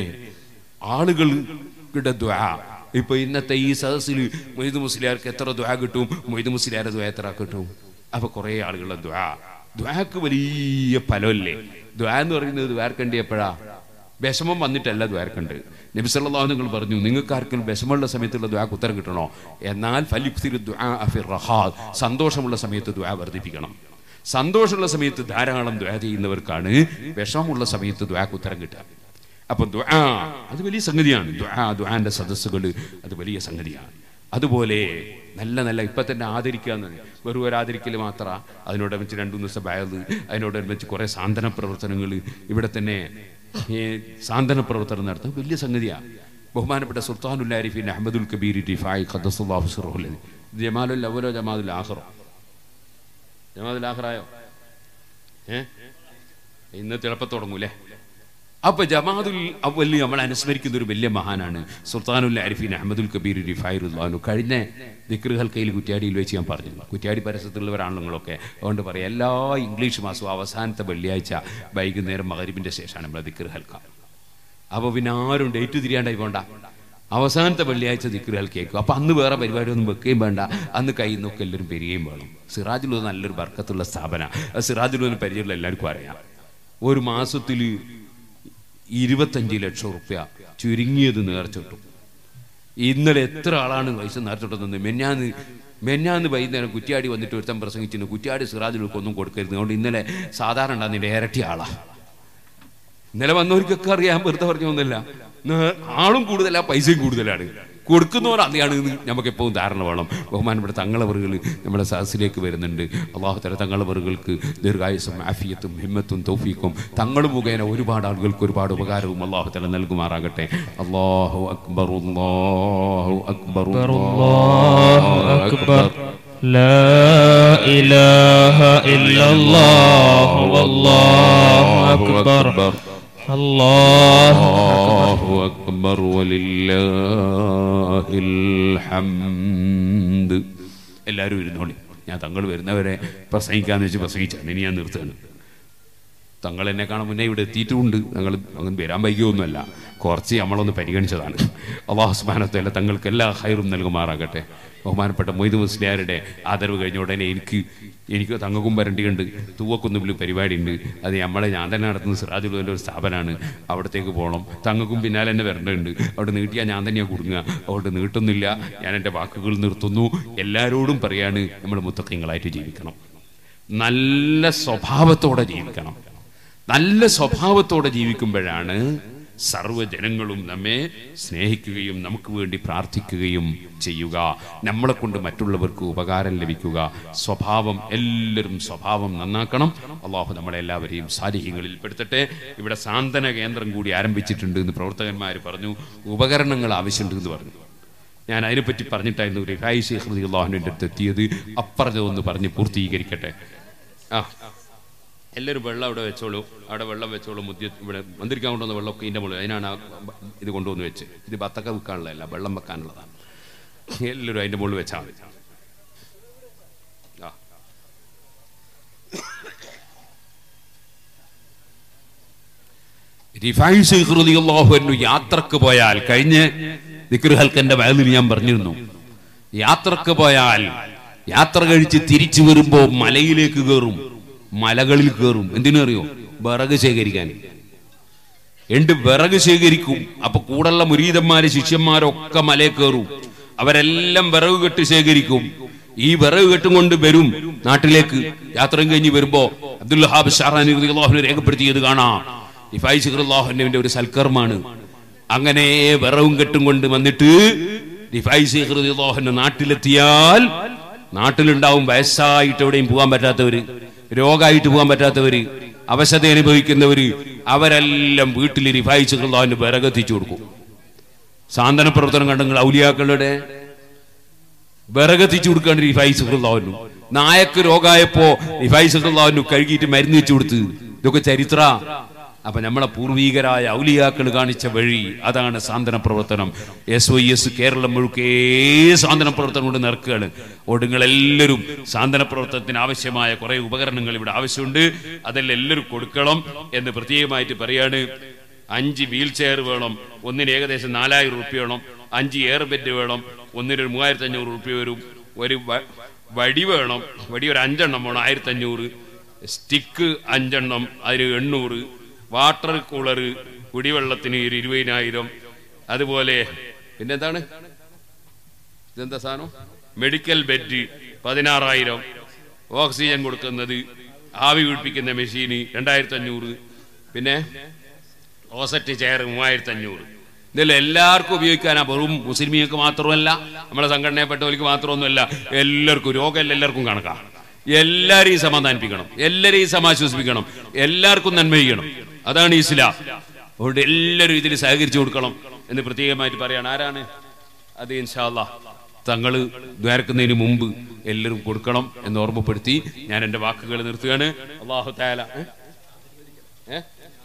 ആളുകളുടെ ദ്വാ ഇപ്പൊ ഇന്നത്തെ ഈ സദസ്സിൽ മൊയ്ത് മുസ്ലിയാർക്ക് എത്ര ദ്വാ കിട്ടും മൊയ്ത് മുസ്ലിയാരെ ദ്വാ എത്ര കിട്ടും അപ്പൊ കുറെ ആളുകളുടെ ദ്വാ ദ്വാക്ക് വലിയ ഫലമല്ലേ ദ്വാ എന്ന് പറയുന്നത് ദ്വാർക്കണ്ടി എപ്പോഴാ വിഷമം വന്നിട്ടല്ല ദ്വാരക്കുണ്ട് നബി സല്ലല്ലാഹു നിങ്ങൾ പറഞ്ഞു നിങ്ങൾക്ക് ആർക്കും വിഷമമുള്ള സമയത്തുള്ള ദ്വാക്ക് ഉത്തരം കിട്ടണോ എന്നാൽ ഫലിക്തിരു ദുആ ഫി റഹാദ് സന്തോഷമുള്ള സമയത്ത് ദ്വാ വർദ്ധിപ്പിക്കണം സന്തോഷമുള്ള സമയത്ത് ധാരാളം ദ്വാ ചെയ്യുന്നവർക്കാണ് വിഷമമുള്ള സമയത്ത് ദ്വാക്ക് ഉത്തരം കിട്ടുക അപ്പൊ ദ്വാ അത് വലിയ സംഗതിയാണ് ദ്വാ ദ്വാന്റെ സദസ്സുകൾ അത് വലിയ സംഗതിയാണ് അതുപോലെ നല്ല നല്ല ഇപ്പൊ തന്നെ ആദരിക്കുക എന്ന് വെറും ഒരു ആദരിക്കൽ മാത്ര അതിനോടനുബന്ധിച്ച് രണ്ടു മൂന്ന് ദിവസം ബാഗ് അതിനോടനുബന്ധിച്ച് കുറെ സാന്ത്വന പ്രവർത്തനങ്ങൾ ഇവിടെ തന്നെ ഈ സാന്ത്വന പ്രവർത്തനം നടത്തുന്നത് വലിയ സംഗതിയാണ് ബഹുമാനപ്പെട്ട സുൽത്താനുൽ ആരിഫിൻ അഹമ്മദുൽ കബീർ ഡിഫായി ഖദ്ദസുല്ലാഹു സിറഹുൽ ജമാലുൽ അവലോ ജമാദുൽ ആഖറോ ജമാദുൽ ആഖറായോ ഏ ഇന്ന് തിളപ്പ തുടങ്ങൂലേ അപ്പൊ ജമാദുൽ അവല് നമ്മൾ അനുസ്മരിക്കുന്ന ഒരു വലിയ മഹാനാണ് സുൽത്താനുൽ അരിഫീൻ അഹമ്മദുൽ കബീർ റിഫായിറുല്ലാനു കഴിഞ്ഞ ദിക്ർ ഹൽക്കയിൽ കുറ്റ്യാടിയിൽ വെച്ച് ഞാൻ പറഞ്ഞു കുറ്റ്യാടി പരിസരത്തുള്ളവരാണ് നിങ്ങളൊക്കെ അതുകൊണ്ട് പറയാം എല്ലാ ഇംഗ്ലീഷ് മാസവും അവസാനത്തെ വെള്ളിയാഴ്ച വൈകുന്നേരം മകരിബിന്റെ ശേഷമാണ് നമ്മളെ ദിക്ർ ഹൽക്ക അപ്പൊ പിന്നെ ആരും ഡേറ്റ് തിരിയാണ്ടായി പോണ്ട അവസാനത്തെ വെള്ളിയാഴ്ച ദിക്റുകൾ കേൾക്കും അപ്പൊ അന്ന് വേറെ പരിപാടിയൊന്നും വെക്കുകയും വേണ്ട അന്ന് കയ്യിൽ നിന്നൊക്കെ എല്ലാവരും പെരുകയും വേണം സിറാജുൽ നല്ലൊരു ബർക്കത്തുള്ള സ്ഥാപന സിറാജുൽ പരിചയമുള്ള എല്ലാവർക്കും അറിയാം ഒരു മാസത്തിൽ ഇരുപത്തഞ്ച് ലക്ഷം റുപ്യ ചുരുങ്ങിയത് നേർച്ചിട്ടു ഇന്നലെ എത്ര ആളാണ് പൈസ നേർച്ചിട്ടത് മെന്നാന്ന് മെന്നാന്ന് വൈകുന്നേരം കുറ്റിയാടി വന്നിട്ട് ഒരുത്തം പ്രസംഗിച്ചിരുന്നു കുറ്റിയാടി സിറാജുൽക്ക് ഒന്നും കൊടുക്കരുത് അതുകൊണ്ട് ഇന്നലെ സാധാരണ ഉണ്ടാകുന്നതിന്റെ ഇരട്ടി ആളാ ഇന്നലെ വന്നവർക്കൊക്കെ അറിയാൻ വെറുതെ പറഞ്ഞൊന്നുമില്ല നേ- ആളും കൂടുതലാ പൈസയും കൂടുതലാണ് കൊടുക്കുന്നവർ അതെയാണ് നമുക്ക് എപ്പോഴും ധാരണ വേണം ബഹുമാനപ്പെട്ട തങ്ങളവറുകൾ നമ്മുടെ സദസ്സിലേക്ക് വരുന്നുണ്ട് അള്ളാഹു തല തങ്ങളവറുകൾക്ക് ദീർഘായുസും ആഫിയത്തും ഹിമ്മത്തും തൗഫീക്കും തങ്ങൾ മുഖേന ഒരുപാട് ആളുകൾക്ക് ഒരുപാട് ഉപകാരവും അള്ളാഹു തല നൽകുമാറാകട്ടെ അള്ളാഹു അക്ബർ അള്ളാഹു അക്ബർ الله أكبر لا إله إلا الله والله أكبر الله الله أكبر ولله الحمد എല്ലാവരും ഇരുന്നോളി ഞാൻ തങ്ങൾ വരുന്നവരെ പ്രസംഗിക്കാന്ന് വെച്ച് പ്രസംഗിച്ചാണ് ഇനി ഞാൻ നിർത്തുകയാണ് തങ്ങൾ എന്നെ കാണാൻ മുന്നേ ഇവിടെ എത്തിയിട്ടുമുണ്ട് ഞങ്ങൾ അങ്ങനെ വരാൻ വൈകിയൊന്നുമല്ല കുറച്ച് നമ്മളൊന്ന് പരിഗണിച്ചതാണ് അള്ളാഹു സുബാനത്തല്ല തങ്ങൾക്ക് എല്ലാ ഹൈറും നൽകുമാറാകട്ടെ ബഹുമാനപ്പെട്ട മൊയ്ത് മുസ്ലിയാരുടെ ആദരവ് കഴിഞ്ഞ ഉടനെ എനിക്ക് എനിക്ക് തങ്ങൾക്കും വരണ്ടിയുണ്ട് തൂവക്കുന്നുമ്പിൽ പരിപാടി ഉണ്ട് അത് നമ്മളെ ഞാൻ തന്നെ നടത്തുന്ന സിറാജുൽ ഒരു സ്ഥാപനമാണ് അവിടത്തേക്ക് പോകണം തങ്ങൾക്കും പിന്നാലെ തന്നെ വരേണ്ടതുണ്ട് അവിടെ നീട്ടിയാൽ ഞാൻ തന്നെയാണ് കുടുങ്ങുക അവിടെ നീട്ടുന്നില്ല ഞാൻ എൻ്റെ വാക്കുകൾ നിർത്തുന്നു എല്ലാവരോടും പറയാണ് നമ്മൾ മുത്തക്കങ്ങളായിട്ട് ജീവിക്കണം നല്ല സ്വഭാവത്തോടെ ജീവിക്കണം നല്ല സ്വഭാവത്തോടെ ജീവിക്കുമ്പോഴാണ് സർവ്വജനങ്ങളും നമ്മെ സ്നേഹിക്കുകയും നമുക്ക് വേണ്ടി പ്രാർത്ഥിക്കുകയും ചെയ്യുക നമ്മളെ കൊണ്ട് മറ്റുള്ളവർക്ക് ഉപകാരം ലഭിക്കുക സ്വഭാവം എല്ലാവരും സ്വഭാവം നന്നാക്കണം അള്ളാഹു നമ്മളെ എല്ലാവരെയും സാന്നിധ്യങ്ങളിൽ പെടുത്തട്ടെ ഇവിടെ സാന്ത്വന കേന്ദ്രം കൂടി ആരംഭിച്ചിട്ടുണ്ട് എന്ന് പ്രവർത്തകന്മാർ പറഞ്ഞു ഉപകരണങ്ങൾ ആവശ്യമുണ്ട് എന്ന് പറഞ്ഞു ഞാൻ അതിനെപ്പറ്റി പറഞ്ഞിട്ടായിരുന്നു റിഹായി ഷെയ്ഖ് റളിയല്ലാഹു അള്ളാഹുവിൻ്റെ അടുത്ത് എത്തിയത് അപ്പുറത്ത് പറഞ്ഞ് പൂർത്തീകരിക്കട്ടെ ആ എല്ലാവരും വെള്ളം അവിടെ വെച്ചോളൂ അവിടെ വെള്ളം വെച്ചോളൂ മുദ്യ ഇവിടെ മന്ത്രിക്കാൻ കൊണ്ടുവന്ന വെള്ളമൊക്കെ ഇതിൻ്റെ മുകളിൽ അതിനാണ് ആ ബ- ഇത് കൊണ്ടുവന്ന് വെച്ച് ഇത് ബത്തക്ക വെക്കാനുള്ളതല്ല വെള്ളം വെക്കാനുള്ളതാണ് എല്ലാവരും അതിൻ്റെ മുകളിൽ വെച്ചാൽ മതി ആ റിഫായി ഷെയ്ഖ് റളിയല്ലാഹു അൻഹു യാത്രക്ക് പോയാൽ കഴിഞ്ഞ ദിക്ർ ഹൽക്കന്റെ വയലിൽ ഞാൻ പറഞ്ഞിരുന്നു യാത്രക്ക് പോയാൽ യാത്ര കഴിച്ച് തിരിച്ചു വരുമ്പോ മലയിലേക്ക് കയറും മലകളിൽ കയറും എന്തിനറിയോ വിറക് ശേഖരിക്കാൻ എണ്ട് വിറക് ശേഖരിക്കും അപ്പൊ കൂടുള്ള മുരീതന്മാര് ശിഷ്യന്മാരൊക്കെ മലയിൽ കയറും അവരെല്ലാം വിറക് കെട്ട് ശേഖരിക്കും ഈ വിറക് കെട്ടും കൊണ്ട് വരും നാട്ടിലേക്ക് യാത്രയും കഴിഞ്ഞ് വരുമ്പോ അബ്ദുൽ ഹാബ് ഷാറാനി റളിയല്ലാഹു അൻഹു രേഖപ്പെടുത്തിയത് കാണാം ഇഫായി ഷിഖറുല്ലാഹുവിന്റെ ഒരു സൽക്കർമാണ് അങ്ങനെ വിറവും കെട്ടും കൊണ്ട് വന്നിട്ട് ഇഫായി ഷിഖറുല്ലാഹുവിന്റെ നാട്ടിലെത്തിയാൽ നാട്ടിലുണ്ടാവും വയസ്സായിട്ട് എവിടെയും പോകാൻ പറ്റാത്തവര് രോഗമായിട്ട് പോകാൻ പറ്റാത്തവര് അവശത അനുഭവിക്കുന്നവര് അവരെല്ലാം വീട്ടിൽ റിഫായി ഷിഖറുല്ലാഹുവിന് വിറകെത്തിച്ചു കൊടുക്കും സാന്ത്വന പ്രവർത്തനം കണ്ടെങ്കിൽ ഔലിയാക്കളുടെ വിറകെത്തിച്ചു കൊടുക്കാണ്ട് റിഫായി സുഹൃല്ലാവുന്നു നായക്ക് രോഗമായപ്പോ റിഫായി സുഹൃല്ലാവുന്നു കഴുകിയിട്ട് മരുന്ന് വെച്ചു കൊടുത്ത് ഇതൊക്കെ ചരിത്ര അപ്പൊ നമ്മളെ പൂർവീകരായ ഔലിയാക്കൾ കാണിച്ച വഴി അതാണ് സാന്ത്വന പ്രവർത്തനം എസ് വൈ എസ് കേരളം മുഴുക്കേ സാന്ത്വന പ്രവർത്തനം കൊണ്ട് നിറക്കുകയാണ് ഒടുങ്ങളെല്ലാവരും സാന്ത്വന പ്രവർത്തനത്തിന് ആവശ്യമായ കുറെ ഉപകരണങ്ങൾ ഇവിടെ ആവശ്യമുണ്ട് അതെല്ലാം എല്ലാവരും കൊടുക്കണം എന്ന് പ്രത്യേകമായിട്ട് പറയാണ് അഞ്ച് വീൽ ചെയർ വേണം ഒന്നിന് ഏകദേശം നാലായിരം റുപ്യ വേണം അഞ്ച് എയർ ബെഡ് വേണം ഒന്നിന് ഒരു മൂവായിരത്തി അഞ്ഞൂറ് റുപ്യ വരും ഒരു വ- വടി വേണം വടി ഒരു അഞ്ചെണ്ണം വേണം ആയിരത്തി അഞ്ഞൂറ് സ്റ്റിക്ക് അഞ്ചെണ്ണം അതിന് എണ്ണൂറ് വാട്ടർ കൂളർ കുടിവെള്ളത്തിന് ഒരു ഇരുപതിനായിരം അതുപോലെ പിന്നെന്താണ് ഇതെന്താ സാധനം മെഡിക്കൽ ബെഡ് പതിനാറായിരം ഓക്സിജൻ കൊടുക്കുന്നത് ആവി പിടിപ്പിക്കുന്ന മെഷീന് രണ്ടായിരത്തി അഞ്ഞൂറ് പിന്നെ ഓസറ്റ് ചെയർ മൂവായിരത്തി അഞ്ഞൂറ് ഇതെല്ലാം എല്ലാവർക്കും ഉപയോഗിക്കാനാ വെറും മുസ്ലിമിയർക്ക് മാത്രമല്ല നമ്മളെ സംഘടനയിൽപ്പെട്ടവർക്ക് മാത്രമൊന്നുമല്ല എല്ലാവർക്കും രോഗം എല്ലാവർക്കും കണക്കാം എല്ലാരെയും സമാധാനിപ്പിക്കണം എല്ലാരെയും സമാശ്വസിപ്പിക്കണം എല്ലാവർക്കും നന്മ ചെയ്യണം അതാണ് ഇസ്ലാം അതുകൊണ്ട് എല്ലാവരും ഇതിൽ സഹകരിച്ചു കൊടുക്കണം എന്ന് പ്രത്യേകമായിട്ട് പറയാണ് ആരാണ് അത് ഇൻഷാല്ല തങ്ങൾ ദ്വാരക്കുന്നതിന് മുമ്പ് എല്ലാവരും കൊടുക്കണം എന്ന് ഓർമ്മപ്പെടുത്തി ഞാൻ എൻ്റെ വാക്കുകൾ നിർത്തുകയാണ് അള്ളാഹു താല ഏ? ഏ?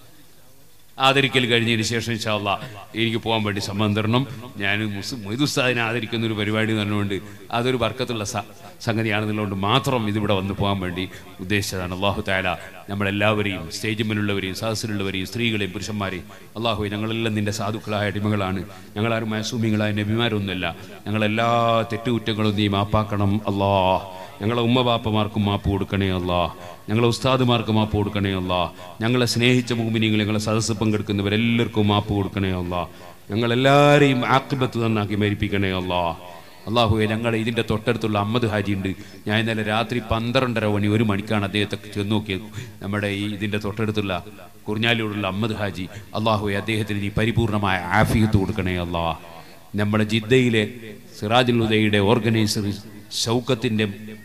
ആദരിക്കൽ കഴിഞ്ഞതിന് ശേഷം ഇൻഷാല്ല എനിക്ക് പോകാൻ വേണ്ടി സമ്മതം തരണം ഞാൻ മൊയ്തുസ്താദിനെ ആദരിക്കുന്ന ഒരു പരിപാടി തന്നുകൊണ്ട് അതൊരു വർക്കത്തുള്ള സ- സംഗതിയാണെന്നുള്ളതുകൊണ്ട് മാത്രം ഇതിവിടെ വന്ന് പോകാൻ വേണ്ടി ഉദ്ദേശിച്ചതാണ് അള്ളാഹു താല നമ്മളെല്ലാവരെയും സ്റ്റേജ് മുന്നിലുള്ളവരെയും സദസ്സിലുള്ളവരെയും സ്ത്രീകളെയും പുരുഷന്മാരെയും അള്ളാഹു ഞങ്ങളെല്ലാം നിന്റെ സാധുക്കളായ അടിമകളാണ് ഞങ്ങളാരും മയസൂമികളായ നബിമാരൊന്നുമല്ല ഞങ്ങളെല്ലാ തെറ്റുകുറ്റങ്ങളും നീ മാപ്പാക്കണം അള്ളാഹ് ഞങ്ങളെ ഉമ്മബാപ്പമാർക്കും മാപ്പ് കൊടുക്കണേ അല്ല ഞങ്ങളെ ഉസ്താദുമാർക്ക് മാപ്പ് കൊടുക്കണേ അല്ല ഞങ്ങളെ സ്നേഹിച്ച മുമ്പിനിങ്ങൾ ഞങ്ങളെ സദസ്സ് പങ്കെടുക്കുന്നവരെല്ലാവർക്കും മാപ്പ് കൊടുക്കണേ അല്ല ഞങ്ങളെല്ലാവരെയും ആക്രിബത്ത് നന്നാക്കി മരിപ്പിക്കണേ അല്ല അള്ളാഹുവെ ഞങ്ങളെ ഇതിൻ്റെ തൊട്ടടുത്തുള്ള അമ്മദ് ഹാജി ഉണ്ട് ഞാൻ ഇന്നലെ രാത്രി പന്ത്രണ്ടര മണി ഒരു മണിക്കാണ് അദ്ദേഹത്തെ ചെന്ന് നോക്കിയത് നമ്മുടെ ഈ ഇതിൻ്റെ തൊട്ടടുത്തുള്ള കുറിഞ്ഞാലിയോടുള്ള അമ്മദ് ഹാജി അള്ളാഹുവെ അദ്ദേഹത്തിന് നീ പരിപൂർണമായ ആഫിയത്ത് കൊടുക്കണേ അല്ലാ നമ്മുടെ ജിദ്ദയിലെ സിറാജുൽ ഉദയുടെ ഓർഗനൈസർ ഷൗക്കത്തിൻ്റെ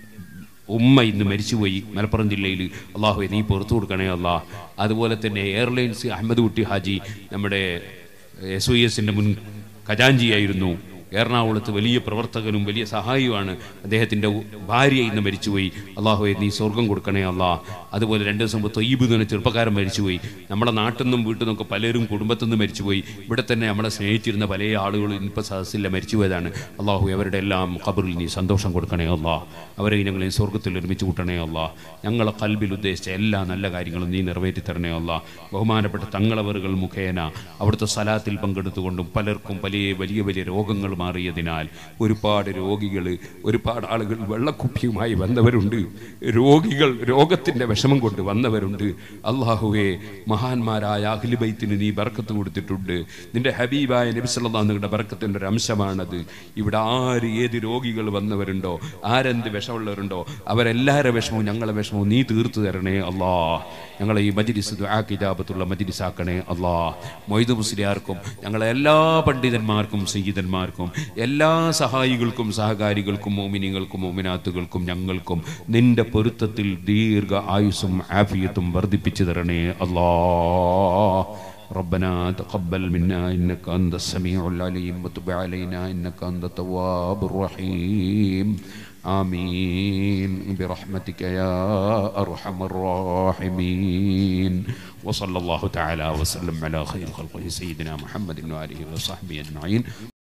ഉമ്മ ഇന്ന് മരിച്ചുപോയി മലപ്പുറം ജില്ലയിൽ അള്ളാഹു നീ പുറത്തു കൊടുക്കണേ അല്ലാ അതുപോലെ തന്നെ എയർലൈൻസ് അഹമ്മദ് കുട്ടി ഹാജി നമ്മുടെ എസ് ഒ എസിൻ്റെ മുൻ ഖജാഞ്ചിയായിരുന്നു എറണാകുളത്ത് വലിയ പ്രവർത്തകനും വലിയ സഹായിയുമാണ് അദ്ദേഹത്തിൻ്റെ ഭാര്യ ഇന്ന് മരിച്ചുപോയി അള്ളാഹുവെ നീ സ്വർഗം കൊടുക്കണേ അല്ലാ അതുപോലെ രണ്ട് ദിവസം മുമ്പ് തൊയ്ബ് എന്ന ചെറുപ്പക്കാരൻ മരിച്ചുപോയി നമ്മുടെ നാട്ടിൽ നിന്നും വീട്ടിൽ നിന്നൊക്കെ പലരും കുടുംബത്തിൽ നിന്ന് മരിച്ചുപോയി ഇവിടെ തന്നെ നമ്മളെ സ്നേഹിച്ചിരുന്ന പല ആളുകളും ഇന്നിപ്പോൾ സദസ്സില്ല മരിച്ചുപോയതാണ് അള്ളാഹു അവരുടെ എല്ലാം ഖബറിൽ നീ സന്തോഷം കൊടുക്കണേ അല്ലാ അവരെ ഞങ്ങളെ സ്വർഗത്തിൽ ഒരുമിച്ച് കൂട്ടണേ അല്ലാ ഞങ്ങളെ കൽബിൽ ഉദ്ദേശിച്ച എല്ലാ നല്ല കാര്യങ്ങളും നീ നിറവേറ്റി തരണേ അല്ലാ ബഹുമാനപ്പെട്ട തങ്ങളവറുകൾ മുഖേന അവിടുത്തെ സലാത്തിൽ പങ്കെടുത്തുകൊണ്ടും പലർക്കും വലിയ വലിയ വലിയ രോഗങ്ങൾ മാറിയതിനാൽ ഒരുപാട് രോഗികൾ ഒരുപാട് ആളുകൾ വെള്ളക്കുപ്പിയുമായി വന്നവരുണ്ട് രോഗികൾ രോഗത്തിൻ്റെ വിഷ വിഷമം കൊണ്ട് വന്നവരുണ്ട് അള്ളാഹുവെ മഹാന്മാരായ അഖിലുബൈത്തിന് നീ ബർക്കത്ത് കൊടുത്തിട്ടുണ്ട് നിന്റെ ഹബീബായ നബി സല്ലല്ലാഹു നിങ്ങളുടെ ബർക്കത്തിൻ്റെ ഒരു അംശമാണത് ഇവിടെ ആര് ഏത് രോഗികൾ വന്നവരുണ്ടോ ആരെന്ത് വിഷമുള്ളവരുണ്ടോ അവരെല്ലാവരുടെ വിഷമവും ഞങ്ങളെ വിഷമവും നീ തീർത്തു തരണേ അല്ലാ ഞങ്ങളെ ഈ മജിലിസ് ദുആ കിതാബത്തുള്ള മജിലിസാക്കണേ അല്ലാ മൊയ്തു മുസ്ലിയാർക്കും ഞങ്ങളെ എല്ലാ പണ്ഡിതന്മാർക്കും സയ്യിദന്മാർക്കും എല്ലാ സഹായികൾക്കും സഹകാരികൾക്കും മോമിനികൾക്കും മോമിനാത്തുകൾക്കും ഞങ്ങൾക്കും നിന്റെ പൊരുത്തത്തിൽ ദീർഘ ആയുസ്സും ആഫിയത്തും വർദ്ധിപ്പിച്ചു തരണേ അല്ലാ ربنا تقبل منا انك انت السميع العليم وتب علينا انك انت التواب الرحيم آمين برحمتك يا أرحم الراحمين وصلى الله تعالى وسلم على خير خلقه سيدنا محمد وآله وصحبه أجمعين